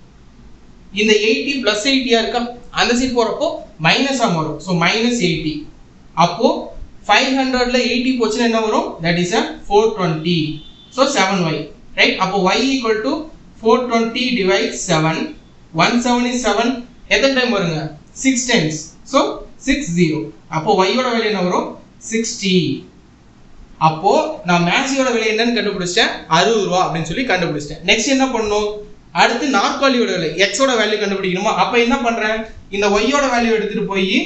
இந்த 80 plus 80 யா இருக்கா அந்த சைடு போறப்போ மைனஸ் ஆ மாறும் so minus 80 அப்போ 500ல 80 போச்சுன்னா என்ன வரும் that is a 420 so 7y right அப்போ y equal to 420 divides 7 1 7 is 7 எத்தனை டைம் வருங்க 6 times so 60 அப்போ y ஓட வேல்யூ என்ன வரும் 60 அப்போ நான் மேக்ஸியோட விலை என்னன்னு கண்டுபிடிச்சிட்டேன் அறுபது ரூபா அப்படின்னு சொல்லி கண்டுபிடிச்சிட்டேன் நெக்ஸ்ட் என்ன பண்ணணும் அடுத்து நாற்காலியோட விலை எக்ஸோட வேல்யூ கண்டுபிடிக்கணுமா அப்ப என்ன பண்றேன் இந்த ஒய்யோட வேல்யூ எடுத்துட்டு போய்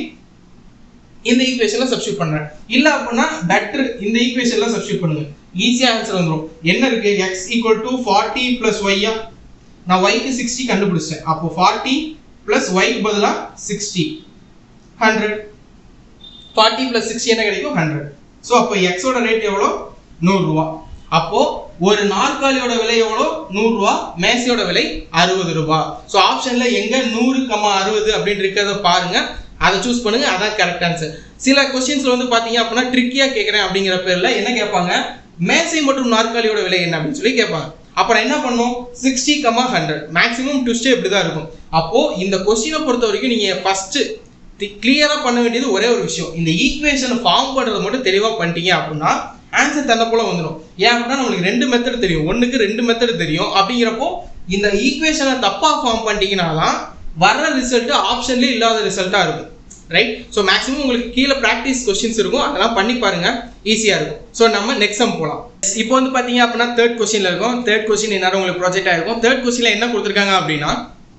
இந்த ஈக்குவேஷன்ல சப்ஸ்டியூட் பண்றேன் இல்ல அப்படின்னா பெட்டர் இந்த ஈக்குவேஷன்ல சப்ஸ்டியூட் பண்ணுங்க ஈஸியா ஆன்சர் வந்துரும் என்ன இருக்கு x equal to forty plus ஒய்யா நான் ஒய்க்கு சிக்ஸ்டி கண்டுபிடிச்சேன் அப்போ ஃபார்ட்டி பிளஸ் ஒய்க்கு பதிலா sixty hundred forty plus sixty என்ன கிடைக்கும் ஹண்ட்ரட் ஸோ அப்போ எக்ஸோட ரேட் எவ்வளோ நூறுரூவா அப்போ ஒரு நாற்காலியோட விலை எவ்வளோ நூறுரூவா மேசையோட விலை அறுபது ரூபாய் ஸோ ஆப்ஷன்ல எங்க நூறு கம்மா அறுபது அப்படின்னு இருக்கிறத பாருங்க அதை சூஸ் பண்ணுங்க அதான் கரெக்ட் ஆன்சர் சில கொஸ்டின்ஸ்ல வந்து பாத்தீங்க அப்படின்னா ட்ரிக்கியா கேட்கறேன் அப்படிங்கிற பேர்ல என்ன கேட்பாங்க மேசை மற்றும் நாற்காலியோட விலை என்ன அப்படின்னு சொல்லி கேட்பாங்க அப்ப நான் என்ன பண்ணும் சிக்ஸ்டி கமா ஹண்ட்ரட் மேக்ஸிமம் ட்விஸ்டே இப்படிதான் இருக்கும் அப்போ இந்த கொஸ்டினை பொறுத்த வரைக்கும் நீங்க ஃபர்ஸ்ட் கிளியரா பண்ண வேண்டியது ஒரே ஒரு விஷயம் இந்த ஈக்குவேஷனை ஃபார்ம் பண்றது மட்டும் தெளிவா பண்ணிட்டீங்க அப்படின்னா ஆன்சர் தன்னை போல வந்துடும் ஏன் அப்படின்னா நம்மளுக்கு ரெண்டு மெத்தட் தெரியும் ஒண்ணுக்கு ரெண்டு மெத்தட் தெரியும் அப்படிங்கிறப்போ இந்த ஈக்குவேஷனை தப்பா ஃபார்ம் பண்ணிட்டீங்கன்னா தான் வர்ற ரிசல்ட் ஆப்ஷன்லேயே இல்லாத ரிசல்ட்டா இருக்கும் ரைட் ஸோ மேக்ஸிமம் உங்களுக்கு கீழே ப்ராக்டிஸ் கொஸ்டின்ஸ் இருக்கும் அதெல்லாம் பண்ணி பாருங்க ஈஸியா இருக்கும் ஸோ நம்ம நெக்ஸ்ட் சம் போகலாம் இப்போ வந்து பாத்தீங்க அப்படின்னா தேர்ட் கொஸ்டின்ல இருக்கும் தேர்ட் கொஸ்டின் என்ன உங்களுக்கு ப்ராஜெக்ட் ஆயிருக்கும் தேர்ட் கொஸ்டின்ல என்ன கொடுத்துருக்காங்க அப்படின்னா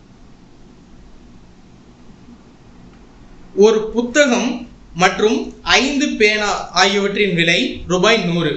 ஒரு புத்தகம் மற்றும் ஐந்து பேனா ஆகியவற்றின் விலை ரூபாய் நூறு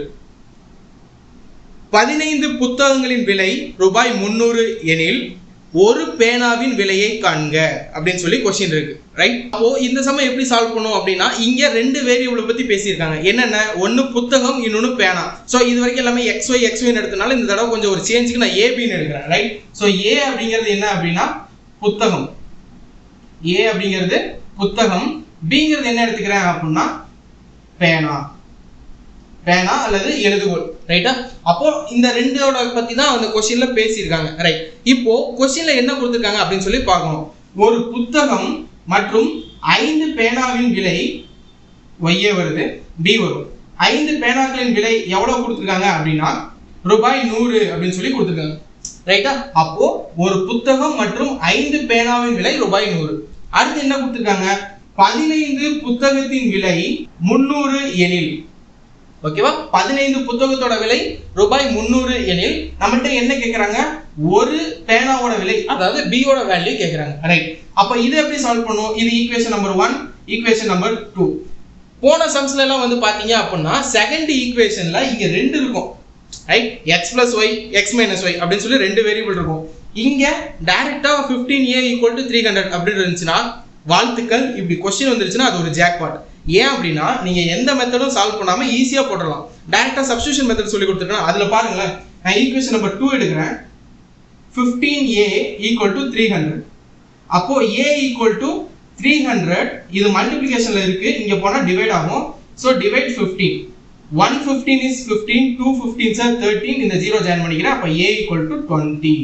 பதினைந்து புத்தகங்களின் விலை ரூபாய் முன்னூறு எனில் ஒரு பேனாவின் விலையை காண்க அப்படின்னு சொல்லி கொஸ்டின் இருக்கு ரைட் அப்போ இந்த சமயம் எப்படி சால்வ் பண்ணும் அப்படின்னா இங்க ரெண்டு வேரியபிளை பத்தி பேசியிருக்காங்க என்னென்ன ஒன்னு புத்தகம் இன்னொன்னு பேனா சோ இது வரைக்கும் எல்லாமே எக்ஸ் ஒய் எக்ஸ் ஒய் எடுத்தனால இந்த தடவை கொஞ்சம் ஒரு சேஞ்சுக்கு நான் ஏபின்னு எடுக்கிறேன் ரைட் சோ ஏ அப்படிங்கிறது என்ன அப்படின்னா புத்தகம் ஏ அப்படிங்கிறது புத்தகம் பிங்கிறது என்ன எடுத்துக்கிறேன் அப்படின்னா பேனா பேனா அல்லது எழுதுகோல் ரைட்டா அப்போ இந்த ரெண்டோட பத்தி தான் அந்த கொஸ்டின்ல பேசியிருக்காங்க ரைட் இப்போ கொஸ்டின்ல என்ன கொடுத்துருக்காங்க அப்படின்னு சொல்லி பார்க்கணும் ஒரு புத்தகம் மற்றும் ஐந்து பேனாவின் விலை ஒய்யே வருது பி வரும் ஐந்து பேனாக்களின் விலை எவ்வளவு கொடுத்துருக்காங்க அப்படின்னா ரூபாய் நூறு அப்படின்னு சொல்லி கொடுத்துருக்காங்க ரைட்டா அப்போ ஒரு புத்தகம் மற்றும் ஐந்து பேனாவின் விலை ரூபாய் நூறு அடுத்து என்ன கொடுத்துருக்காங்க பதினைந்து புத்தகத்தின் விலை முன்னூறு எனில் ஓகேவா பதினைந்து புத்தகத்தோட விலை ரூபாய் முந்நூறு எனில் நம்மகிட்ட என்ன கேக்குறாங்க ஒரு பேனாவோட விலை அதாவது பியோட வேல்யூ கேக்குறாங்க ரைட் அப்ப இதை எப்படி சால்வ் பண்ணுவோம் இது equation number one equation number two போன சம்ஸ்ல எல்லாம் வந்து பாத்தீங்க அப்படின்னா செகண்ட் ஈக்குவேஷன்ல இங்க ரெண்டு இருக்கும் right x plus y x minus y அப்படின்னு சொல்லி ரெண்டு வேரியபிள் இருக்கும் இங்க டைரக்டா fifteen a equal to three hundred அப்படின்னு இருந்துச்சுன்னா வாழ்த்துக்கள் இப்படி கொஸ்டின் வந்துருச்சுன்னா அது ஒரு ஜாக்பாட் ஏன் அப்படின்னா நீங்க எந்த மெத்தடும் சால்வ் பண்ணாம ஈஸியா போட்டுடலாம் டைரக்டா சப்ஸ்டியூஷன் மெத்தட் சொல்லி கொடுத்துருக்கேன் அதுல பாருங்களேன் நான் ஈக்குவேஷன் நம்பர் டூ எடுக்கிறேன் fifteen a equal to three hundred அப்போ a equal to three hundred இது மல்டிபிளிகேஷன்ல இருக்கு இங்க போனா டிவைட் ஆகும் so divide fifteen one fifteen is fifteen two fifteen are thirteen இந்த ஜீரோ ஜாயின் பண்ணிக்கிறேன் அப்போ a equal to twenty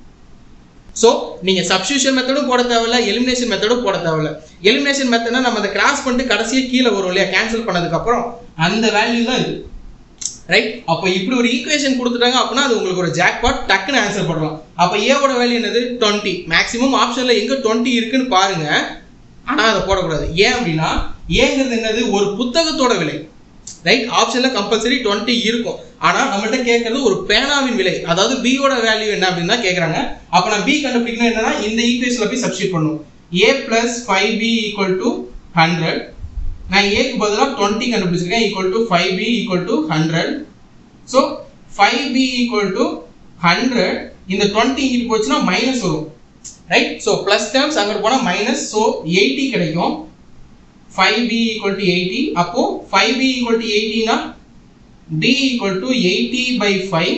so நீங்க சப்ஸ்டியூஷன் மெத்தடும் போட தேவையில்ல எலிமினேஷன் மெத்தடும் போட தேவையில்ல எலிமினேஷன் மெத்தட்னா நம்ம அதை கிராஸ் பண்ணிட்டு கடைசியே கீழே வரும் இல்லையா கேன்சல் பண்ணதுக்கு அப்புறம் அந்த வேல்யூ தான் இது ரைட் அப்போ இப்படி ஒரு ஈக்குவேஷன் கொடுத்துட்டாங்க அப்படின்னா அது உங்களுக்கு ஒரு ஜாக்பாட் டக்குன்னு ஆன்சர் பண்ணலாம் அப்போ ஏவோட வேல்யூ என்னது டுவெண்ட்டி மேக்ஸிமம் ஆப்ஷன்ல எங்க டுவெண்ட்டி இருக்குன்னு பாருங்க ஆனா அதை போடக்கூடாது ஏன் அப்படின்னா ஏங்கிறது என்னது ஒரு புத்தகத்தோட விலை ரைட் ஆப்ஷன்ல கம்பல்சரி டுவெண்ட்டி இருக்கும் ஆனா நம்மள்ட்ட கேட்கறது ஒரு பேனாவின் விலை அதாவது b யோட வேல்யூ என்ன அப்படின்னு தான் கேக்குறாங்க அப்ப நான் b கண்டுபிடிக்கணும் என்னன்னா இந்த ஈக்குவேஷன்ல போய் சப்ஸ்டிட் பண்ணும் a plus five b equal to hundred நான் ஏக்கு பதிலாக டுவெண்ட்டி கண்டுபிடிச்சிருக்கேன் equal to five b equal to hundred so five b equal to hundred இந்த டுவெண்ட்டி இங்கிட்டு போச்சுன்னா மைனஸ் வரும் ரைட் ஸோ ப்ளஸ் டேர்ம்ஸ் அங்கிட்டு போனால் மைனஸ் ஸோ எயிட்டி கிடைக்கும் five b equal to eighty அப்போ ஃபைவ் பி ஈக்குவல் டு எயிட்டினா b equal to 80 by 5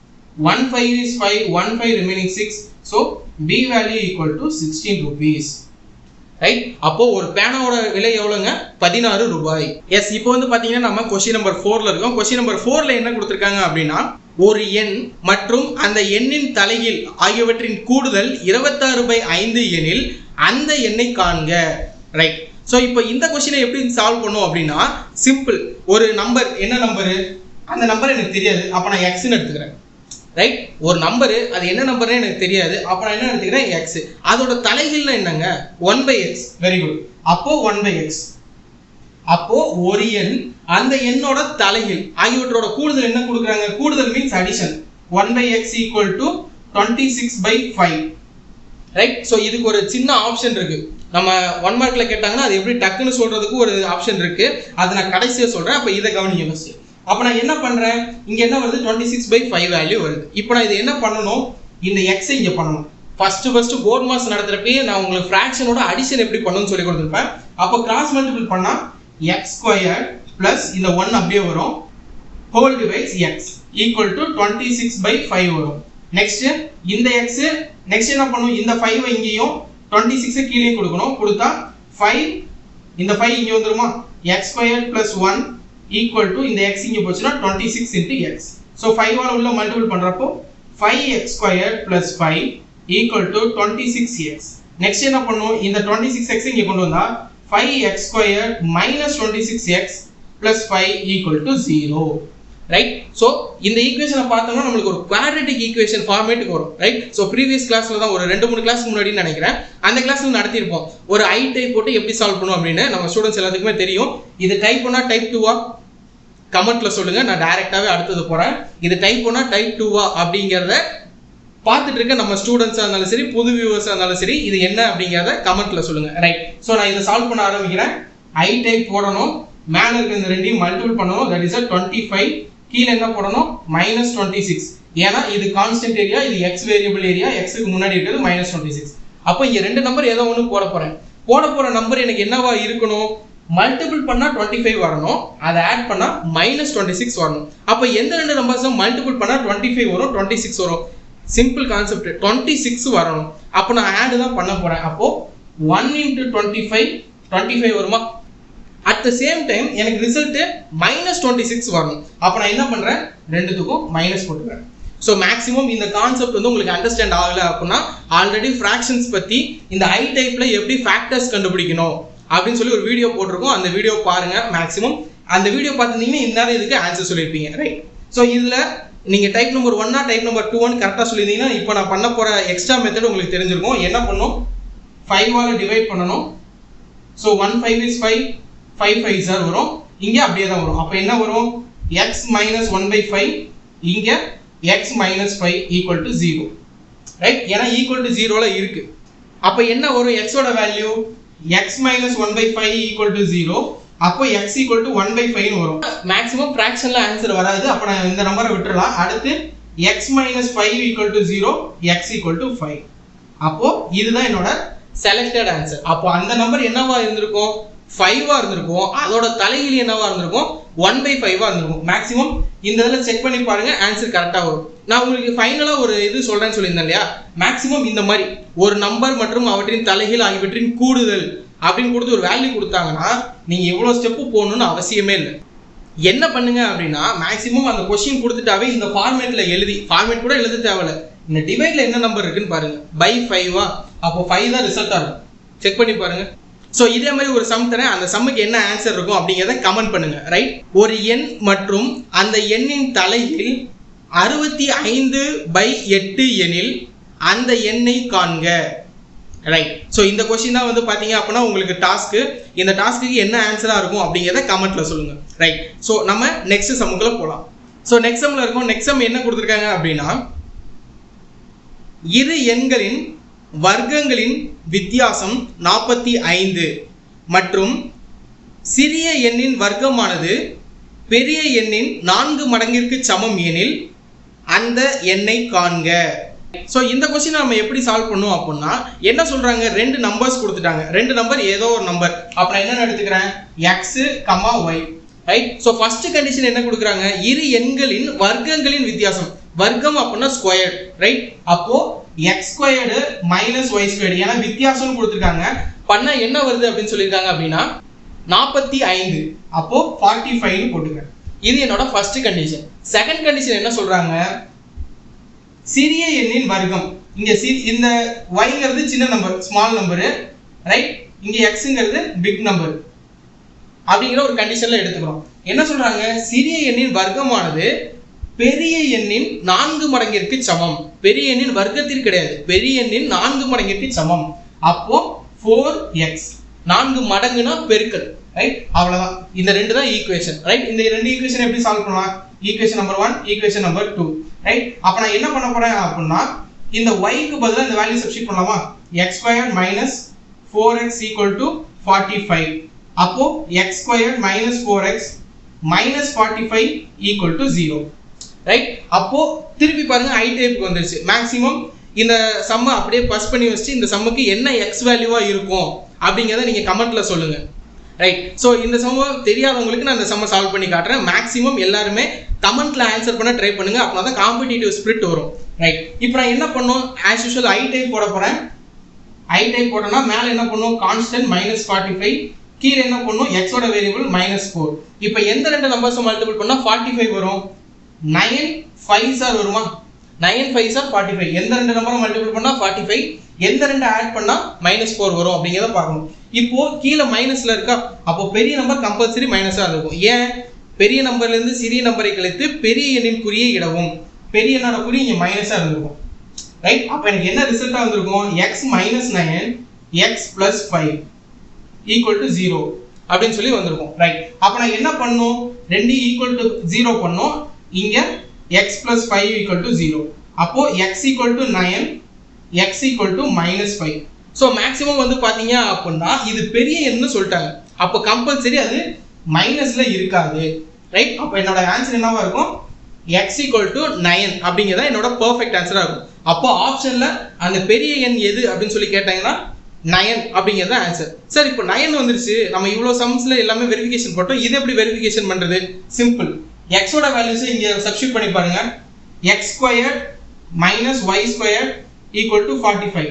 1 5 is 5 1 5 remaining 6 so b value equal to 16 rupees right அப்போ ஒரு பேனாவோட விலை எவ்வளோங்க பதினாறு ரூபாய் எஸ் இப்போ வந்து பாத்தீங்கன்னா நம்ம கொஸ்டின் நம்பர் ஃபோர்ல இருக்கோம் கொஸ்டின் நம்பர் ஃபோர்ல என்ன கொடுத்துருக்காங்க அப்படின்னா ஒரு எண் மற்றும் அந்த எண்ணின் தலையில் ஆகியவற்றின் கூடுதல் இருபத்தாறு பை ஐந்து எனில் அந்த எண்ணை காண்க ரைட் ஸோ இப்போ இந்த கொஸ்டினை எப்படி சால்வ் பண்ணும் அப்படின்னா சிம்பிள் ஒரு நம்பர் என்ன நம்பரு அந்த நம்பர் எனக்கு தெரியாது அப்போ நான் எக்ஸ்ன்னு எடுத்துக்கிறேன் ரைட் ஒரு நம்பரு அது என்ன நம்பர்னு எனக்கு தெரியாது அப்போ நான் என்ன எடுத்துக்கிறேன் எக்ஸ் அதோட தலைகீழ்ல என்னங்க one by x very good அப்போ ஒன் பை எக்ஸ் அப்போ ஒரு எண் அந்த எண்ணோட தலைகீழ் ஆகியவற்றோட கூடுதல் என்ன கொடுக்குறாங்க கூடுதல் means addition one by x equal to twenty six by five right so இதுக்கு ஒரு சின்ன ஆப்ஷன் இருக்கு நம்ம ஒன் மார்க்ல கேட்டாங்கன்னா அது எப்படி டக்குன்னு சொல்றதுக்கு ஒரு ஆப்ஷன் இருக்கு அதை நான் கடைசியாக சொல்றேன் அப்போ இதை கவனிங்க ஃபர்ஸ்ட் அப்போ நான் என்ன பண்றேன் இங்க என்ன வருது twenty six by five value வருது இப்போ நான் இது என்ன பண்ணணும் இந்த எக்ஸை இங்க பண்ணணும் ஃபர்ஸ்ட் ஃபர்ஸ்ட் போர்ட் மாஸ் நடத்துறப்பயே நான் உங்களுக்கு ஃபிராக்ஷனோட அடிஷன் எப்படி பண்ணணும்னு சொல்லி கொடுத்துருப்பேன் அப்போ கிராஸ் மல்டிபிள் பண்ணா எக்ஸ் ஸ்கொயர் பிளஸ் இந்த ஒன் அப்படியே வரும் whole divides x equal to twenty six by five வரும் நெக்ஸ்ட் இந்த எக்ஸ் நெக்ஸ்ட் என்ன பண்ணும் இந்த ஃபைவ் இங்கேயும் டுவெண்ட்டி சிக்ஸ் கீழே கொடுக்கணும் கொடுத்தா ஃபைவ் இந்த ஃபைவ் இங்கே வந்துருமா x square plus one equal to இந்த எக்ஸ் இங்கே போச்சுன்னா twenty six into x so five ஆல் உள்ள மல்டிபிள் பண்ணுறப்போ five x square plus five equal to twenty six x next என்ன பண்ணும் இந்த டுவெண்ட்டி சிக்ஸ் எக்ஸ் இங்கே கொண்டு வந்தா five x square minus twenty six x plus five equal to zero right so இந்த ஈக்குவேஷனை பார்த்தோம்னா நம்மளுக்கு ஒரு குவாட்ரட்டிக் ஈக்குவேஷன் ஃபார்மேட்டுக்கு வரும் ரைட் ஸோ ப்ரீவியஸ் கிளாஸ்ல தான் ஒரு ரெண்டு மூணு கிளாஸ் முன்னாடி நினைக்கிறேன் அந்த கிளாஸ்ல நடத்தியிருப்போம் ஒரு ஐ டைப் போட்டு எப்படி சால்வ் பண்ணும் அப்படின்னு நம்ம ஸ்டூடெண்ட்ஸ் எல்லாத்துக்குமே தெரியும் இது டைப் பண்ணா டைப் டூவா கமெண்ட்ல சொல்லுங்க நான் டைரக்டாவே அடுத்தது போறேன் இது டைப் பண்ணா டைப் டூவா அப்படிங்கிறத பார்த்துட்டு இருக்க நம்ம ஸ்டூடெண்ட்ஸாக இருந்தாலும் சரி புது வியூவர்ஸாக இருந்தாலும் சரி இது என்ன அப்படிங்கிறத கமெண்ட்ல சொல்லுங்க ரைட் ஸோ நான் இதை சால்வ் பண்ண ஆரம்பிக்கிறேன் ஐ டைப் போடணும் மேலே இருக்க இந்த ரெண்டையும் மல்டிபிள் பண்ணணும் தட் இஸ் டுவெண்ட்டி ஃபைவ் கீழே என்ன போடணும் மைனஸ் டுவெண்ட்டி சிக்ஸ் ஏன்னா இது கான்ஸ்டன்ட் ஏரியா இது எக்ஸ் வேரியபிள் ஏரியா எக்ஸுக்கு முன்னாடி இருக்கிறது மைனஸ் டுவெண்ட்டி சிக்ஸ் அப்போ இங்க ரெண்டு நம்பர் ஏதோ ஒன்று போட போறேன் போட போற நம்பர் எனக்கு என்னவா இருக்கணும் மல்டிபிள் பண்ணா டுவெண்ட்டி ஃபைவ் வரணும் அதை ஆட் பண்ணா மைனஸ் டுவெண்ட்டி சிக்ஸ் வரணும் அப்போ எந்த ரெண்டு நம்பர்ஸும் மல்டிபிள் பண்ணா டுவெண்ட்டி ஃபைவ் வரும் டுவெண்ட்டி சிக்ஸ் வரும் சிம்பிள் கான்செப்ட் டுவெண்ட்டி சிக்ஸ் வரணும் அப்போ நான் ஆட் தான் பண்ண போறேன் அப்போ one into twenty five twenty five வருமா அட் த சேம் டைம் எனக்கு ரிசல்ட் மைனஸ் டுவெண்ட்டி சிக்ஸ் வரணும் அப்போ நான் என்ன பண்றேன் ரெண்டுத்துக்கும் மைனஸ் போட்டுக்கிறேன் ஸோ மேக்ஸிமம் இந்த கான்செப்ட் வந்து உங்களுக்கு அண்டர்ஸ்டாண்ட் ஆகல அப்படின்னா ஆல்ரெடி ஃப்ராக்ஷன்ஸ் பத்தி இந்த ஐ டைப்ல எப்படி ஃபேக்டர்ஸ் கண்டுபிடிக்கணும் அப்படின்னு சொல்லி ஒரு வீடியோ போட்டிருக்கோம் அந்த வீடியோ பாருங்க மேக்ஸிமம் அந்த வீடியோ பார்த்துருந்தீங்கன்னா இந்நேரம் இதுக்கு ஆன்சர் சொல்லியிருப்பீங்க ரைட் ஸோ இதுல நீங்க டைப் நம்பர் ஒன்னா டைப் நம்பர் டூன்னு கரெக்டாக சொல்லியிருந்தீங்கன்னா இப்போ நான் பண்ண போற எக்ஸ்ட்ரா மெத்தட் உங்களுக்கு தெரிஞ்சிருக்கும் என்ன பண்ணும் ஃபைவ் ஆல டிவைட் பண்ணணும் so one five is five five five are வரும் இங்கே அப்படியே தான் வரும் அப்போ என்ன வரும் x minus one by five இங்கே x minus five equal to zero right ஏன்னா ஈக்குவல் டு ஜீரோவில் இருக்கு அப்போ என்ன வரும் எக்ஸோட value x minus one by five equal to zero அப்போ x equal to one by ஃபைவ்னு வரும் மேக்ஸிமம் ஃப்ராக்ஷனில் ஆன்சர் வராது அப்போ நான் இந்த நம்பரை விட்டுறலாம் அடுத்து x minus five equal to zero x equal to five அப்போ இதுதான் என்னோட செலக்டட் ஆன்சர் அப்போ அந்த நம்பர் என்னவா இருந்திருக்கும் ஃபைவா இருந்திருக்கும் அதோட தலைகீழ் என்னவா இருந்திருக்கும் ஒன் பை ஃபைவா இருந்திருக்கும் மேக்ஸிமம் இந்த இதில் செக் பண்ணி பாருங்க ஆன்சர் கரெக்டா வரும் நான் உங்களுக்கு ஃபைனலா ஒரு இது சொல்றேன்னு சொல்லியிருந்தேன் இல்லையா மேக்ஸிமம் இந்த மாதிரி ஒரு நம்பர் மற்றும் அவற்றின் தலைகீழ் ஆகியவற்றின் கூடுதல் அப்படின்னு கொடுத்து ஒரு வேல்யூ கொடுத்தாங்கன்னா நீங்க எவ்வளவு ஸ்டெப்பு போகணும்னு அவசியமே இல்லை என்ன பண்ணுங்க அப்படின்னா மேக்ஸிமம் அந்த கொஸ்டின் கொடுத்துட்டாவே இந்த ஃபார்மேட்ல எழுதி ஃபார்மேட் கூட எழுத தேவையில்ல இந்த டிவைட்ல என்ன நம்பர் இருக்குன்னு பாருங்க பை ஃபைவா அப்போ ஃபைவ் தான் ரிசல்ட்டா இருக்கும் செக் பண்ணி பாருங்க ஸோ இதே மாதிரி ஒரு சம் தரேன் அந்த சம்முக்கு என்ன ஆன்சர் இருக்கும் அப்படிங்கிறத கமெண்ட் பண்ணுங்க ரைட் ஒரு எண் மற்றும் அந்த எண்ணின் தலையில் அறுபத்தி ஐந்து பை எட்டு எனில் அந்த எண்ணை காண்க ரைட் ஸோ இந்த கொஸ்டின் தான் வந்து பார்த்தீங்க அப்படின்னா உங்களுக்கு டாஸ்க்கு இந்த டாஸ்க்கு என்ன ஆன்சராக இருக்கும் அப்படிங்கிறத கமெண்ட்ல சொல்லுங்க ரைட் ஸோ நம்ம நெக்ஸ்ட் சம்முக்குள்ள போகலாம் ஸோ நெக்ஸ்ட் சம்ல இருக்கும் நெக்ஸ்ட் சம் என்ன கொடுத்துருக்காங்க அப்படின்னா இரு எண்களின் வர்க்கங்களின் வித்தியாசம் நாற்பத்தி ஐந்து மற்றும் சிறிய எண்ணின் வர்க்கமானது பெரிய எண்ணின் நான்கு மடங்கிற்கு சமம் எனில் அந்த எண்ணை காண்க ஸோ இந்த கொஸ்டின் நம்ம எப்படி சால்வ் பண்ணுவோம் அப்படின்னா என்ன சொல்றாங்க ரெண்டு நம்பர்ஸ் கொடுத்துட்டாங்க ரெண்டு நம்பர் ஏதோ ஒரு நம்பர் அப்ப நான் என்ன எடுத்துக்கிறேன் x comma y right so first condition என்ன கொடுக்குறாங்க இரு எண்களின் வர்க்கங்களின் வித்தியாசம் வர்க்கம் அப்படின்னா ஸ்கொயர்ட் ரைட் அப்போ x squared minus y squared ஏன்னா வித்தியாசம்னு கொடுத்துருக்காங்க பண்ணா என்ன வருது அப்படின்னு சொல்லியிருக்காங்க அப்படின்னா நாற்பத்தி ஐந்து அப்போ ஃபார்ட்டி ஃபைவ்னு போட்டுக்கிறேன் இது என்னோட ஃபர்ஸ்ட் கண்டிஷன் செகண்ட் கண்டிஷன் என்ன சொல்றாங்க சிறிய எண்ணின் வர்க்கம் இங்க சி- இந்த ஒய்ங்கிறது சின்ன நம்பர் ஸ்மால் நம்பரு ரைட் இங்க எக்ஸ்ங்கிறது பிக் நம்பர் அப்படிங்கிற ஒரு கண்டிஷன்ல எடுத்துக்கிறோம் என்ன சொல்றாங்க சிறிய எண்ணின் வர்க்கமானது பெரிய எண்ணின் நான்கு மடங்கிற்கு சமம் பெரிய எண்ணின் வர்க்கத்திற்கு கிடையாது பெரிய எண்ணின் நான்கு மடங்கிற்கு சமம் அப்போ ஃபோர் எக்ஸ் நான்கு மடங்குனா பெருக்கல் ரைட் அவ்வளவுதான் இந்த ரெண்டு தான் ஈக்குவேஷன் ரைட் இந்த ரெண்டு ஈக்குவேஷன் எப்படி சால்வ் பண்ணலாம் equation number one equation number two right அப்ப நான் என்ன பண்ண போறேன் அப்படின்னா இந்த ஒய்க்கு பதிலா இந்த வேல்யூ சப்ஸ்டிட் பண்ணலாமா x square minus four x equal to forty five அப்போ x square minus four x minus forty five equal to zero right அப்போ திருப்பி பாருங்க ஐ டைப்புக்கு வந்துருச்சு மேக்ஸிமம் இந்த சம்மை அப்படியே பஸ் பண்ணி வச்சுட்டு இந்த சம்முக்கு என்ன எக்ஸ் வேல்யூவா இருக்கும் அப்படிங்கிறத நீங்க கமெண்ட்ல சொல்லுங்க ரைட் ஸோ இந்த சம்மம் தெரியாதவங்களுக்கு நான் இந்த சம்ம சால்வ் பண்ணி காட்டுறேன் மேக்ஸிமம் எல்லாருமே கமெண்ட்ல ஆன்சர் பண்ண ட்ரை பண்ணுங்க அப்போ தான் காம்படிட்டிவ் ஸ்பிரிட் வரும் ரைட் இப்போ நான் என்ன பண்ணும் ஆஸ் யூஷுவல் ஐ டைப் போட போறேன் ஐ டைப் போட்டோம்னா மேல என்ன பண்ணும் கான்ஸ்டன்ட் மைனஸ் ஃபார்ட்டி ஃபைவ் கீழே என்ன பண்ணும் எக்ஸோட வேரியபிள் மைனஸ் ஃபோர் இப்போ எந்த ரெண்டு நம்பர்ஸ் மல்டிபிள் பண்ணா ஃபார்ட்டி ஃபைவ் வரும் நைன் ஃபைவ் சார் வருமா nine five are forty five எந்த ரெண்டு நம்பரை மல்டிபிள் பண்ணா ஃபார்ட்டி ஃபைவ் எந்த ரெண்டு ஆட் பண்ணா மைனஸ் ஃபோர் வரும் அப்படிங்கிறத பார்க்கணும் இப்போ கீழே மைனஸ்ல இருக்கா அப்போ பெரிய நம்பர் கம்பல்சரி மைனஸா இருக்கும் ஏன் பெரிய நம்பர்ல இருந்து சிறிய நம்பரை கழித்து பெரிய எண்ணின் குறியை இடவும் பெரிய எண்ணோட குறி இங்க மைனஸா இருந்திருக்கும் ரைட் அப்ப எனக்கு என்ன ரிசல்ட்டா வந்திருக்கும் x minus nine x plus five equal to zero அப்படின்னு சொல்லி வந்திருக்கும் ரைட் அப்ப நான் என்ன பண்ணும் ரெண்டு ஈக்குவல் டு ஜீரோ பண்ணோம் இங்க x plus five equal to zero அப்போ x equal to nine x equal to minus five so maximum வந்து பார்த்தீங்க அப்படின்னா இது பெரிய எண்ணு சொல்லிட்டாங்க அப்போ கம்பல்சரி அது மைனஸ்ல இருக்காது ரைட் அப்போ என்னோட ஆன்சர் என்னவா இருக்கும் எக்ஸ் ஈக்குவல் டு நைன் அப்படிங்கிறதா என்னோட பர்ஃபெக்ட் ஆன்சராக இருக்கும் அப்போ ஆப்ஷன்ல அந்த பெரிய எண் எது அப்படின்னு சொல்லி கேட்டாங்கன்னா நயன் அப்படிங்கிறது ஆன்சர் சார் இப்போ நயன் வந்துருச்சு நம்ம இவ்வளோ சம்ஸ்ல எல்லாமே வெரிஃபிகேஷன் போட்டோம் இது எப்படி வெரிஃபிகேஷன் பண்றது சிம்பிள் எக்ஸோட வேல்யூஸ் இங்க சப்ஸ்டியூட் பண்ணி பாருங்க x square minus y square equal to forty five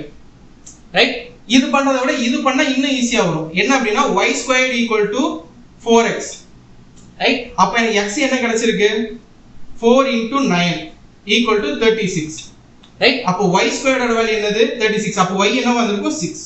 right இது பண்றதை விட இது பண்ணா இன்னும் ஈஸியா வரும் என்ன அப்படின்னா y square equal to four x right அப்போ எனக்கு எக்ஸ் என்ன கிடைச்சிருக்கு four into nine equal to thirty six right அப்போ ஒய் ஸ்கொயரோட வேல்யூ என்னது தேர்ட்டி சிக்ஸ் அப்போ ஒய் என்ன வந்திருக்கும் சிக்ஸ்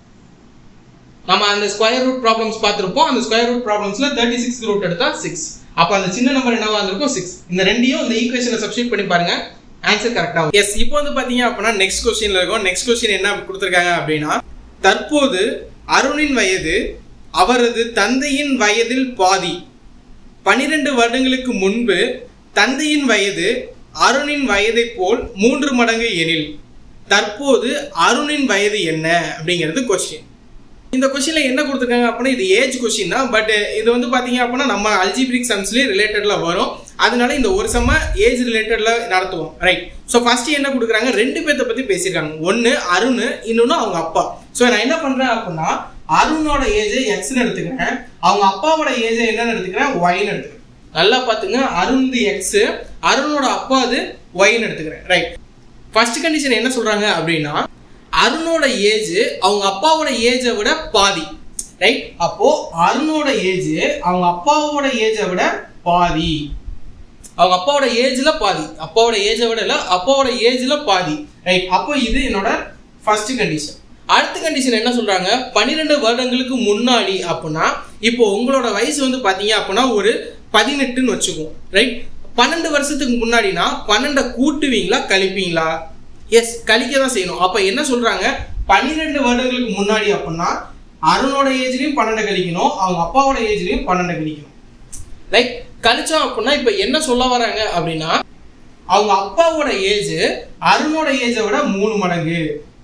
நம்ம அந்த ஸ்கொயர் ரூட் ப்ராப்ளம்ஸ் பார்த்துருப்போம் அந்த ஸ்கொயர் ரூட் ப்ராப்ளம்ஸ்ல தேர்ட்டி சிக்ஸ் ரூட் எடுத்தா சிக்ஸ் அப்போ அந்த சின்ன நம்பர் என்னவா இருந்திருக்கும் சிக்ஸ் இந்த ரெண்டையும் இந்த ஈக்குவேஷனை சப்ஸ்டியூட் பண்ணி பாருங்க ஆன்சர் கரெக்டா எஸ் இப்போ வந்து பாத்தீங்க அப்படின்னா நெக்ஸ்ட் கொஸ்டின்ல இருக்கும் நெக்ஸ்ட் கொஸ்டின் என்ன கொடுத்துருக்காங்க அப்படின்னா தற்போது அருணின் வயது அவரது தந்தையின் வயதில் பாதி பனிரெண்டு வருடங்களுக்கு முன்பு தந்தையின் வயது அருணின் வயதை போல் மூன்று மடங்கு எனில் தற்போது அருணின் வயது என்ன அப்படிங்கிறது கொஸ்டின் இந்த கொஸ்டின்ல என்ன கொடுத்துருக்காங்க அப்படின்னா இது ஏஜ் கொஸ்டின் தான் பட் இது வந்து பாத்தீங்க அப்படின்னா நம்ம அல்ஜிபிரிக் சம்ஸ்லயே ரிலேட்டட்ல வரும் அதனால இந்த ஒரு செம்ம ஏஜ் ரிலேட்டட்ல நடத்துவோம் ரைட் ஸோ ஃபர்ஸ்ட் என்ன கொடுக்குறாங்க ரெண்டு பேர்த்த பத்தி பேசியிருக்காங்க ஒன்னு அருண் இன்னொன்னு அவங்க அப்பா ஸோ நான் என்ன பண்றேன் அப்படின்னா அருணோட ஏஜ் எக்ஸ்னு எடுத்துக்கிறேன் அவங்க அப்பாவோட ஏஜ் என்னன்னு எடுத்துக்கிறேன் ஒய்னு எடுத்துக்கிறேன் நல்லா பாத்துங்க அருண் எக்ஸ் அருணோட அப்பா அது ஒய்னு எடுத்துக்கிறேன் ரைட் ஃபர்ஸ்ட் கண்டிஷன் என்ன சொல்றாங்க அப்படின்னா அருணோட ஏஜ் அவங்க அப்பாவோட ஏஜை விட பாதி ரைட் அப்போ அருணோட ஏஜ் அவங்க அப்பாவோட ஏஜை விட பாதி அவங்க அப்பாவோட ஏஜ்ல பாதி அப்பாவோட ஏஜை விட இல்ல அப்பாவோட ஏஜ்ல பாதி ரைட் அப்போ இது என்னோட ஃபர்ஸ்ட் கண்டிஷன் அடுத்த கண்டிஷன் என்ன சொல்றாங்க பன்னிரெண்டு வருடங்களுக்கு முன்னாடி அப்படின்னா இப்போ உங்களோட வயசு வந்து பாத்தீங்க அப்படின்னா ஒரு பதினெட்டுன்னு வச்சுக்குவோம் ரைட் பன்னெண்டு வருஷத்துக்கு முன்னாடினா பன்னெண்டை கூட்டுவீங்களா கழிப்பீங்களா எஸ் கழிக்க தான் செய்யணும் அப்ப என்ன சொல்றாங்க பன்னிரெண்டு வருடங்களுக்கு முன்னாடி அப்படின்னா அருணோட ஏஜ்லயும் பன்னெண்டு கழிக்கணும் அவங்க அப்பாவோட ஏஜ்லயும் பன்னெண்டு கழிக்கணும் லைக் கழிச்சோம் அப்படின்னா இப்ப என்ன சொல்ல வராங்க அப்படின்னா அவங்க அப்பாவோட ஏஜ் அருணோட ஏஜை விட மூணு மடங்கு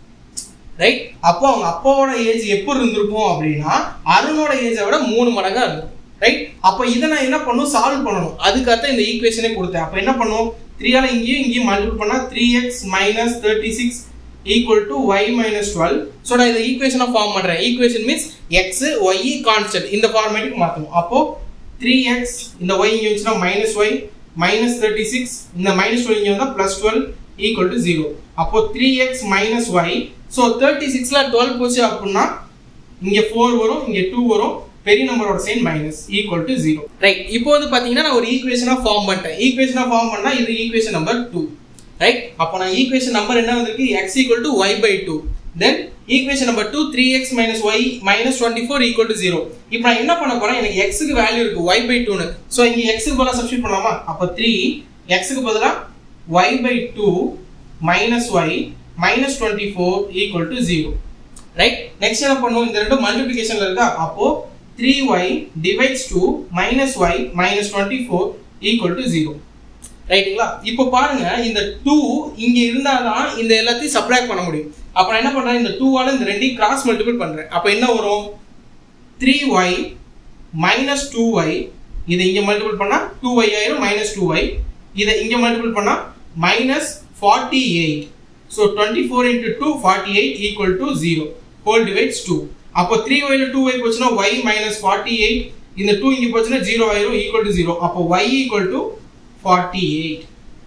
ரைட் அப்போ அவங்க அப்பாவோட ஏஜ் எப்படி இருந்திருக்கும் அப்படின்னா அருணோட ஏஜை விட மூணு மடங்கா இருக்கும் ரைட் அப்போ இதை நான் என்ன பண்ணும் சால்வ் பண்ணணும் அதுக்காக இந்த ஈக்குவேஷனே கொடுத்தேன் அப்போ என்ன பண்ணும் த்ரீயால இங்கேயும் இங்கேயும் மல்டிபிள் பண்ணா three x minus thirty six equal to y minus twelve so நான் இந்த ஈக்குவேஷனை ஃபார்ம் பண்றேன் equation means x y constant இந்த ஃபார்மேட்டுக்கு மாற்றணும் அப்போ த்ரீ எக்ஸ் இந்த ஒய் இங்கே வச்சுன்னா minus y minus thirty six இந்த மைனஸ் டுவெல் இங்கே வந்தால் plus twelve equal to zero அப்போ three x minus y so thirty சிக்ஸில் டுவெல் போச்சு அப்படின்னா இங்கே ஃபோர் வரும் இங்கே டூ வரும் பெரிய நம்பரோட sign minus equal to zero right இப்போ வந்து பார்த்தீங்கன்னா நான் ஒரு ஈக்குவேஷனாக ஃபார்ம் பண்ணிட்டேன் ஈக்குவேஷனாக ஃபார்ம் பண்ணால் இது ஈக்குவேஷன் நம்பர் டூ ரைட் அப்போ நான் ஈக்குவேஷன் நம்பர் என்ன வந்திருக்கு x equal to y by two then equation number two three x minus y minus twenty four equal to zero இப்போ நான் என்ன பண்ண போறேன் எனக்கு எக்ஸுக்கு வேல்யூ இருக்கு ஒய் பை டூனு ஸோ இங்கே எக்ஸுக்கு பதிலாக சப்ஸ்டியூட் பண்ணலாமா அப்போ த்ரீ எக்ஸுக்கு பதிலாக y by two minus y minus twenty four equal to zero right next என்ன பண்ணுவோம் இந்த ரெண்டு மல்டிபிகேஷன்ல இருக்கா அப்போ three y divides two minus y minus twenty four equal to zero ரைட்டுங்களா இப்போ பாருங்க இந்த டூ இங்க இருந்தாதான் இந்த எல்லாத்தையும் சப்ராக்ட் பண்ண முடியும் அப்ப நான் என்ன பண்றேன் இந்த டூவால இந்த ரெண்டையும் கிராஸ் மல்டிபிள் பண்றேன் அப்ப என்ன வரும் three y minus two y இதை இங்க மல்டிபிள் பண்ணா டூ ஒய் ஆயிரும் மைனஸ் டூ ஒய் இதை இங்க மல்டிபிள் பண்ணா minus forty eight so twenty four into two forty eight equal to zero whole divides two அப்போ த்ரீ ஒய்ல டூ ஒய் போச்சுன்னா ஒய் மைனஸ் ஃபார்ட்டி எயிட் இந்த டூ இங்கே போச்சுன்னா ஜீரோ ஆயிரும் ஈக்குவல் டு ஜீரோ அப்போ y equal to forty eight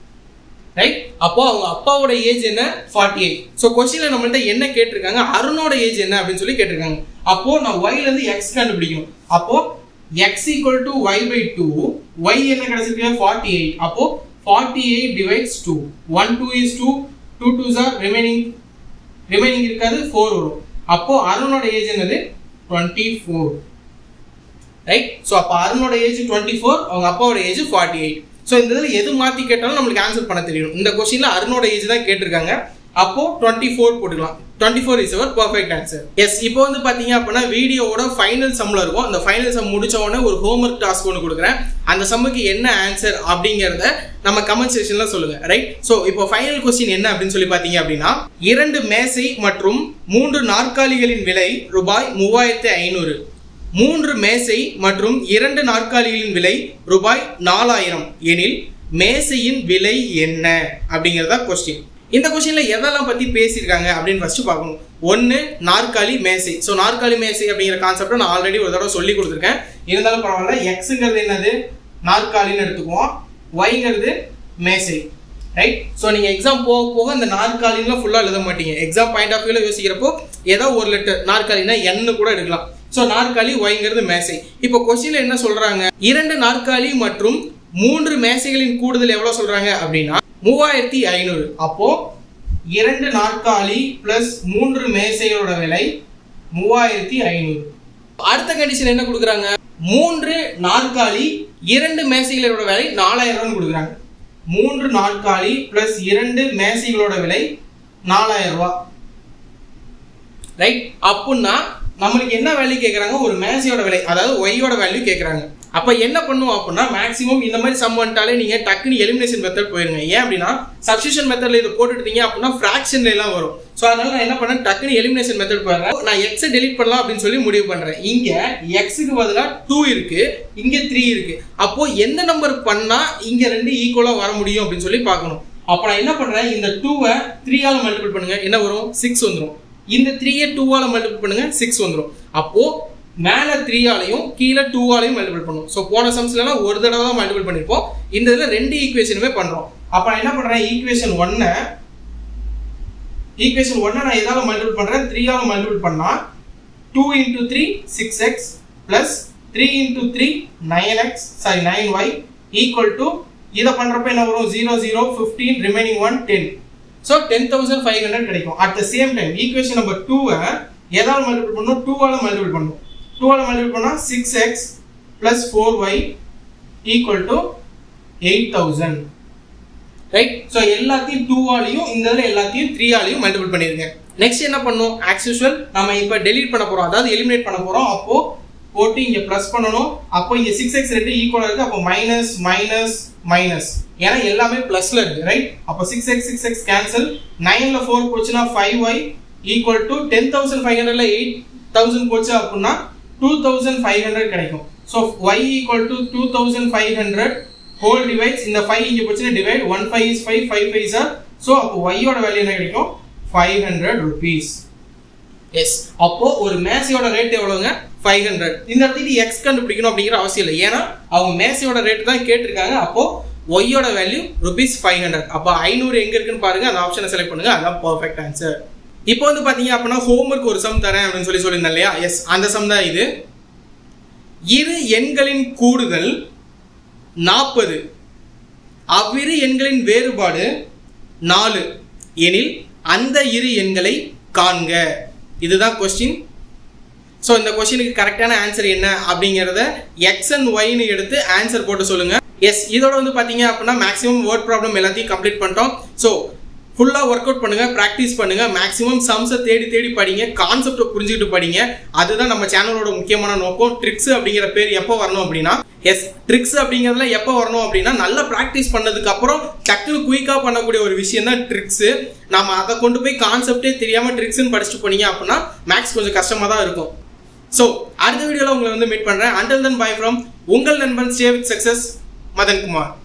right அப்போ அவங்க அப்பாவோட ஏஜ் என்ன ஃபார்ட்டி எயிட் ஸோ கொஸ்டின்ல நம்மள்ட்ட என்ன கேட்டிருக்காங்க அருணோட ஏஜ் என்ன அப்படின்னு சொல்லி கேட்டிருக்காங்க அப்போ நான் ஒய்ல இருந்து எக்ஸ் கண்டுபிடிக்கணும் அப்போ x equal to y by two y என்ன கிடைச்சிருக்கு ஃபார்ட்டி எயிட் அப்போ forty eight divides two one two is two two two are remaining remaining இருக்காது ஃபோர் வரும் அப்போ அருணோட ஏஜ் என்னது டுவெண்ட்டி ஃபோர் ரைட் ஸோ அப்போ அருணோட ஏஜ் டுவெண்ட்டி ஃபோர் அவங்க அப்பாவோட ஏஜ் ஃபார்ட்டி எயிட் ஸோ இந்த இதில் எது மாற்றி கேட்டாலும் நம்மளுக்கு ஆன்சர் பண்ண தெரியும் இந்த கொஸ்டினில் அருணோட ஏஜ் தான் கேட்டிருக்காங்க அப்போ டுவெண்ட்டி ஃபோர் போட்டுக்கலாம் twenty four is our perfect answer yes இப்போ வந்து பார்த்தீங்க அப்படின்னா வீடியோவோட ஃபைனல் சம்மில் இருக்கும் அந்த ஃபைனல் சம் முடிச்ச உடனே ஒரு ஹோம்ஒர்க் டாஸ்க் ஒன்று கொடுக்குறேன் அந்த சம்முக்கு என்ன ஆன்சர் அப்படிங்கிறத நம்ம கமெண்ட் செக்ஷன்ல சொல்லுங்க ரைட் ஸோ இப்போ ஃபைனல் கொஸ்டின் என்ன அப்படின்னு சொல்லி பார்த்தீங்க அப்படின்னா இரண்டு மேசை மற்றும் மூன்று நாற்காலிகளின் விலை ரூபாய் மூவாயிரத்தி ஐநூறு மூன்று மேசை மற்றும் இரண்டு நாற்காலிகளின் விலை ரூபாய் நாலாயிரம் எனில் மேசையின் விலை என்ன அப்படிங்கிறதா கொஸ்டின் இந்த கொஸ்டின்ல எதெல்லாம் பத்தி பேசியிருக்காங்க அப்படின்னு ஃபர்ஸ்ட் பார்க்கணும் ஒன்னு நாற்காலி மேசை ஸோ நாற்காலி மேசை அப்படிங்கிற கான்செப்டை நான் ஆல்ரெடி ஒரு தடவை சொல்லி கொடுத்துருக்கேன் இருந்தாலும் பரவாயில்ல எக்ஸுங்கிறது என்னது நாற்காலின்னு எடுத்துக்குவோம் ஒய்ங்கிறது மேசை ரைட் ஸோ நீங்கள் எக்ஸாம் போக போக இந்த நாற்காலின்லாம் ஃபுல்லாக எழுத மாட்டீங்க எக்ஸாம் பாயிண்ட் ஆஃப் வியூவில் யோசிக்கிறப்போ ஏதோ ஒரு லெட்டர் நாற்காலினா என்னு கூட எடுக்கலாம் ஸோ நாற்காலி ஒய்ங்கிறது மேசை இப்போ கொஸ்டின்ல என்ன சொல்றாங்க இரண்டு நாற்காலி மற்றும் மூன்று மேசைகளின் கூடுதல் எவ்வளவு சொல்றாங்க அப்படின்னா மூவாயிரத்தி ஐநூறு அப்போ இரண்டு நாற்காலி பிளஸ் மூன்று மேசைகளோட விலை மூவாயிரத்தி ஐநூறு அடுத்த கண்டிஷன் என்ன கொடுக்குறாங்க மூன்று நாற்காலி இரண்டு மேசைகளோட விலை நாலாயிரம் ரூபாய் கொடுக்குறாங்க மூன்று நாற்காலி பிளஸ் இரண்டு மேசைகளோட விலை நாலாயிரம் ரூபாய் ரைட் அப்படின்னா நம்மளுக்கு என்ன வேல்யூ கேட்குறாங்க ஒரு மேசையோட விலை அதாவது ஒய்யோட வேல்யூ கேட்குறாங்க அப்போ என்ன பண்ணுவோம் அப்படின்னா மேக்ஸிமம் இந்த மாதிரி சம் வந்துட்டாலே நீங்கள் டக்குனு எலிமினேஷன் மெத்தட் போயிருங்க ஏன் அப்படின்னா சப்ஸ்டியூஷன் மெத்தடில் இதை போட்டுட்டீங்க அப்படின்னா ஃப்ராக்ஷன்ல எல்லாம் வரும் ஸோ அதனால நான் என்ன பண்ணேன் டக்குனு எலிமினேஷன் மெத்தட் போயிடுறேன் நான் எக்ஸை டெலிட் பண்ணலாம் அப்படின்னு சொல்லி முடிவு பண்ணுறேன் இங்கே எக்ஸுக்கு பதிலாக டூ இருக்கு இங்கே த்ரீ இருக்கு அப்போ எந்த நம்பர் பண்ணால் இங்கே ரெண்டு ஈக்குவலாக வர முடியும் அப்படின்னு சொல்லி பார்க்கணும் அப்போ நான் என்ன பண்ணுறேன் இந்த டூவை த்ரீயால் மல்டிபிள் பண்ணுங்க என்ன வரும் சிக்ஸ் வந்துடும் இந்த த்ரீயை டூவால் மல்டிபிள் பண்ணுங்க சிக்ஸ் வந்துடும் அப்போ மேல த்ரீயாலையும் கீழே டூவாலையும் மல்டிபிள் பண்ணும் ஸோ போன சம்ஸ்லாம் ஒரு தடவை தான் மல்டிபிள் பண்ணியிருப்போம் இந்த இதில் ரெண்டு ஈக்குவேஷனுமே பண்ணுறோம் அப்போ நான் என்ன பண்ணுறேன் ஈக்குவேஷன் ஒன்னை ஈக்குவேஷன் ஒன்னை நான் எதால மல்டிபிள் பண்ணுறேன் த்ரீயால மல்டிபிள் பண்ணால் two into three six x plus three into three nine x sorry nine y equal to இதை பண்ணுறப்ப என்ன வரும் zero zero fifteen remaining one ten so ten thousand five hundred கிடைக்கும் at the same time equation number டூவை எதால் multiple பண்ணணும் டூவால் multiple பண்ணணும் டூவால் மல்டிபிள் பண்ணால் six x plus four y equal to eight thousand right so எல்லாத்தையும் two ஆலையும் இந்த இதில் எல்லாத்தையும் த்ரீ ஆலையும் மல்டிபிள் பண்ணிருங்க நெக்ஸ்ட் என்ன பண்ணும் ஆஸ் யூஸ்வல் நம்ம இப்போ டெலீட் பண்ண போறோம் அதாவது எலிமினேட் பண்ண போறோம் அப்போ போட்டு இங்க ப்ளஸ் பண்ணணும் அப்போ இங்க சிக்ஸ் எக்ஸ் ரெண்டு ஈக்குவலா இருக்கு அப்போ மைனஸ் மைனஸ் மைனஸ் ஏன்னா எல்லாமே பிளஸ்ல இருக்கு ரைட் அப்போ six x six x cancel நைன்ல ஃபோர் போச்சுன்னா five y equal to ten thousand five ஹண்ட்ரட்ல எயிட் தௌசண்ட் போச்சு அப்படின்னா டூ தௌசண்ட் ஃபைவ் ஹண்ட்ரட் கிடைக்கும் so y equal to two thousand five hundred whole divides இந்த ஃபைவ் இங்க போச்சுன்னா divide one five is five five five sir so அப்போ ஒய்யோட value என்ன கிடைக்கும் ஃபைவ் ஹண்ட்ரட் ருபீஸ் எஸ் அப்போ ஒரு மேசையோட ரேட் எவ்வளவுங்க ஃபைவ் ஹண்ட்ரட் இந்த இடத்துக்கு எக்ஸ் கண்டுபிடிக்கணும் அப்படிங்கிற அவசியம் இல்லை ஏன்னா அவங்க மேசையோட ரேட் தான் கேட்டிருக்காங்க அப்போ ஒய்யோட வேல்யூ ருபீஸ் ஃபைவ் ஹண்ட்ரட் அப்போ ஐநூறு எங்க இருக்குன்னு பாருங்க அந்த ஆப்ஷனை செலக்ட் பண்ணுங்க அதான் பர்ஃபெக்ட் ஆன்சர் இப்போ வந்து பாத்தீங்க அப்படின்னா ஹோம்ஒர்க் ஒரு சம் தரேன் அப்படின்னு சொல்லி சொல்லியிருந்தேன் இல்லையா எஸ் அந்த சம் தான் இது இரு எண்களின் கூடுதல் நாற்பது அவ்விரு எண்களின் வேறுபாடு நாலு எனில் அந்த இரு எண்களை காண்க இதுதான் கொஸ்டின் ஸோ இந்த கொஸ்டினுக்கு கரெக்டான ஆன்சர் என்ன அப்படிங்கிறத எக்ஸ் அண்ட் ஒய்னு எடுத்து ஆன்சர் போட்டு சொல்லுங்க எஸ் இதோட வந்து பார்த்தீங்க அப்படின்னா மேக்ஸிமம் வேர்ட் ப்ராப்ளம் எல்லாத்தையும் கம்ப்ளீட் பண்ணிட்டோம் ஸோ ஃபுல்லாக ஒர்க் அவுட் பண்ணுங்க ப்ராக்டிஸ் பண்ணுங்க மேக்ஸிமம் சம்ஸை தேடி தேடி படிங்க கான்செப்டை புரிஞ்சுக்கிட்டு படிங்க அதுதான் நம்ம சேனலோட முக்கியமான நோக்கம் ட்ரிக்ஸ் அப்படிங்கிற பேர் எப்போ வரணும் அப்படின்னா எஸ் ட்ரிக்ஸ் அப்படிங்கிறதுல எப்போ வரணும் அப்படின்னா நல்ல ப்ராக்டிஸ் பண்ணதுக்கு அப்புறம் டக்குனு குயிக்காக பண்ணக்கூடிய ஒரு விஷயம் தான் ட்ரிக்ஸ் நம்ம அதை கொண்டு போய் கான்செப்டே தெரியாமல் ட்ரிக்ஸ்னு படிச்சுட்டு போனீங்க அப்படின்னா மேக்ஸ் கொஞ்சம் கஷ்டமாக தான் இருக்கும் ஸோ அடுத்த வீடியோவில் உங்களை வந்து மீட் பண்ணுறேன் அண்டல் தன் பை ஃப்ரம் உங்கள் நண்பன் stay with success Madhan Kumar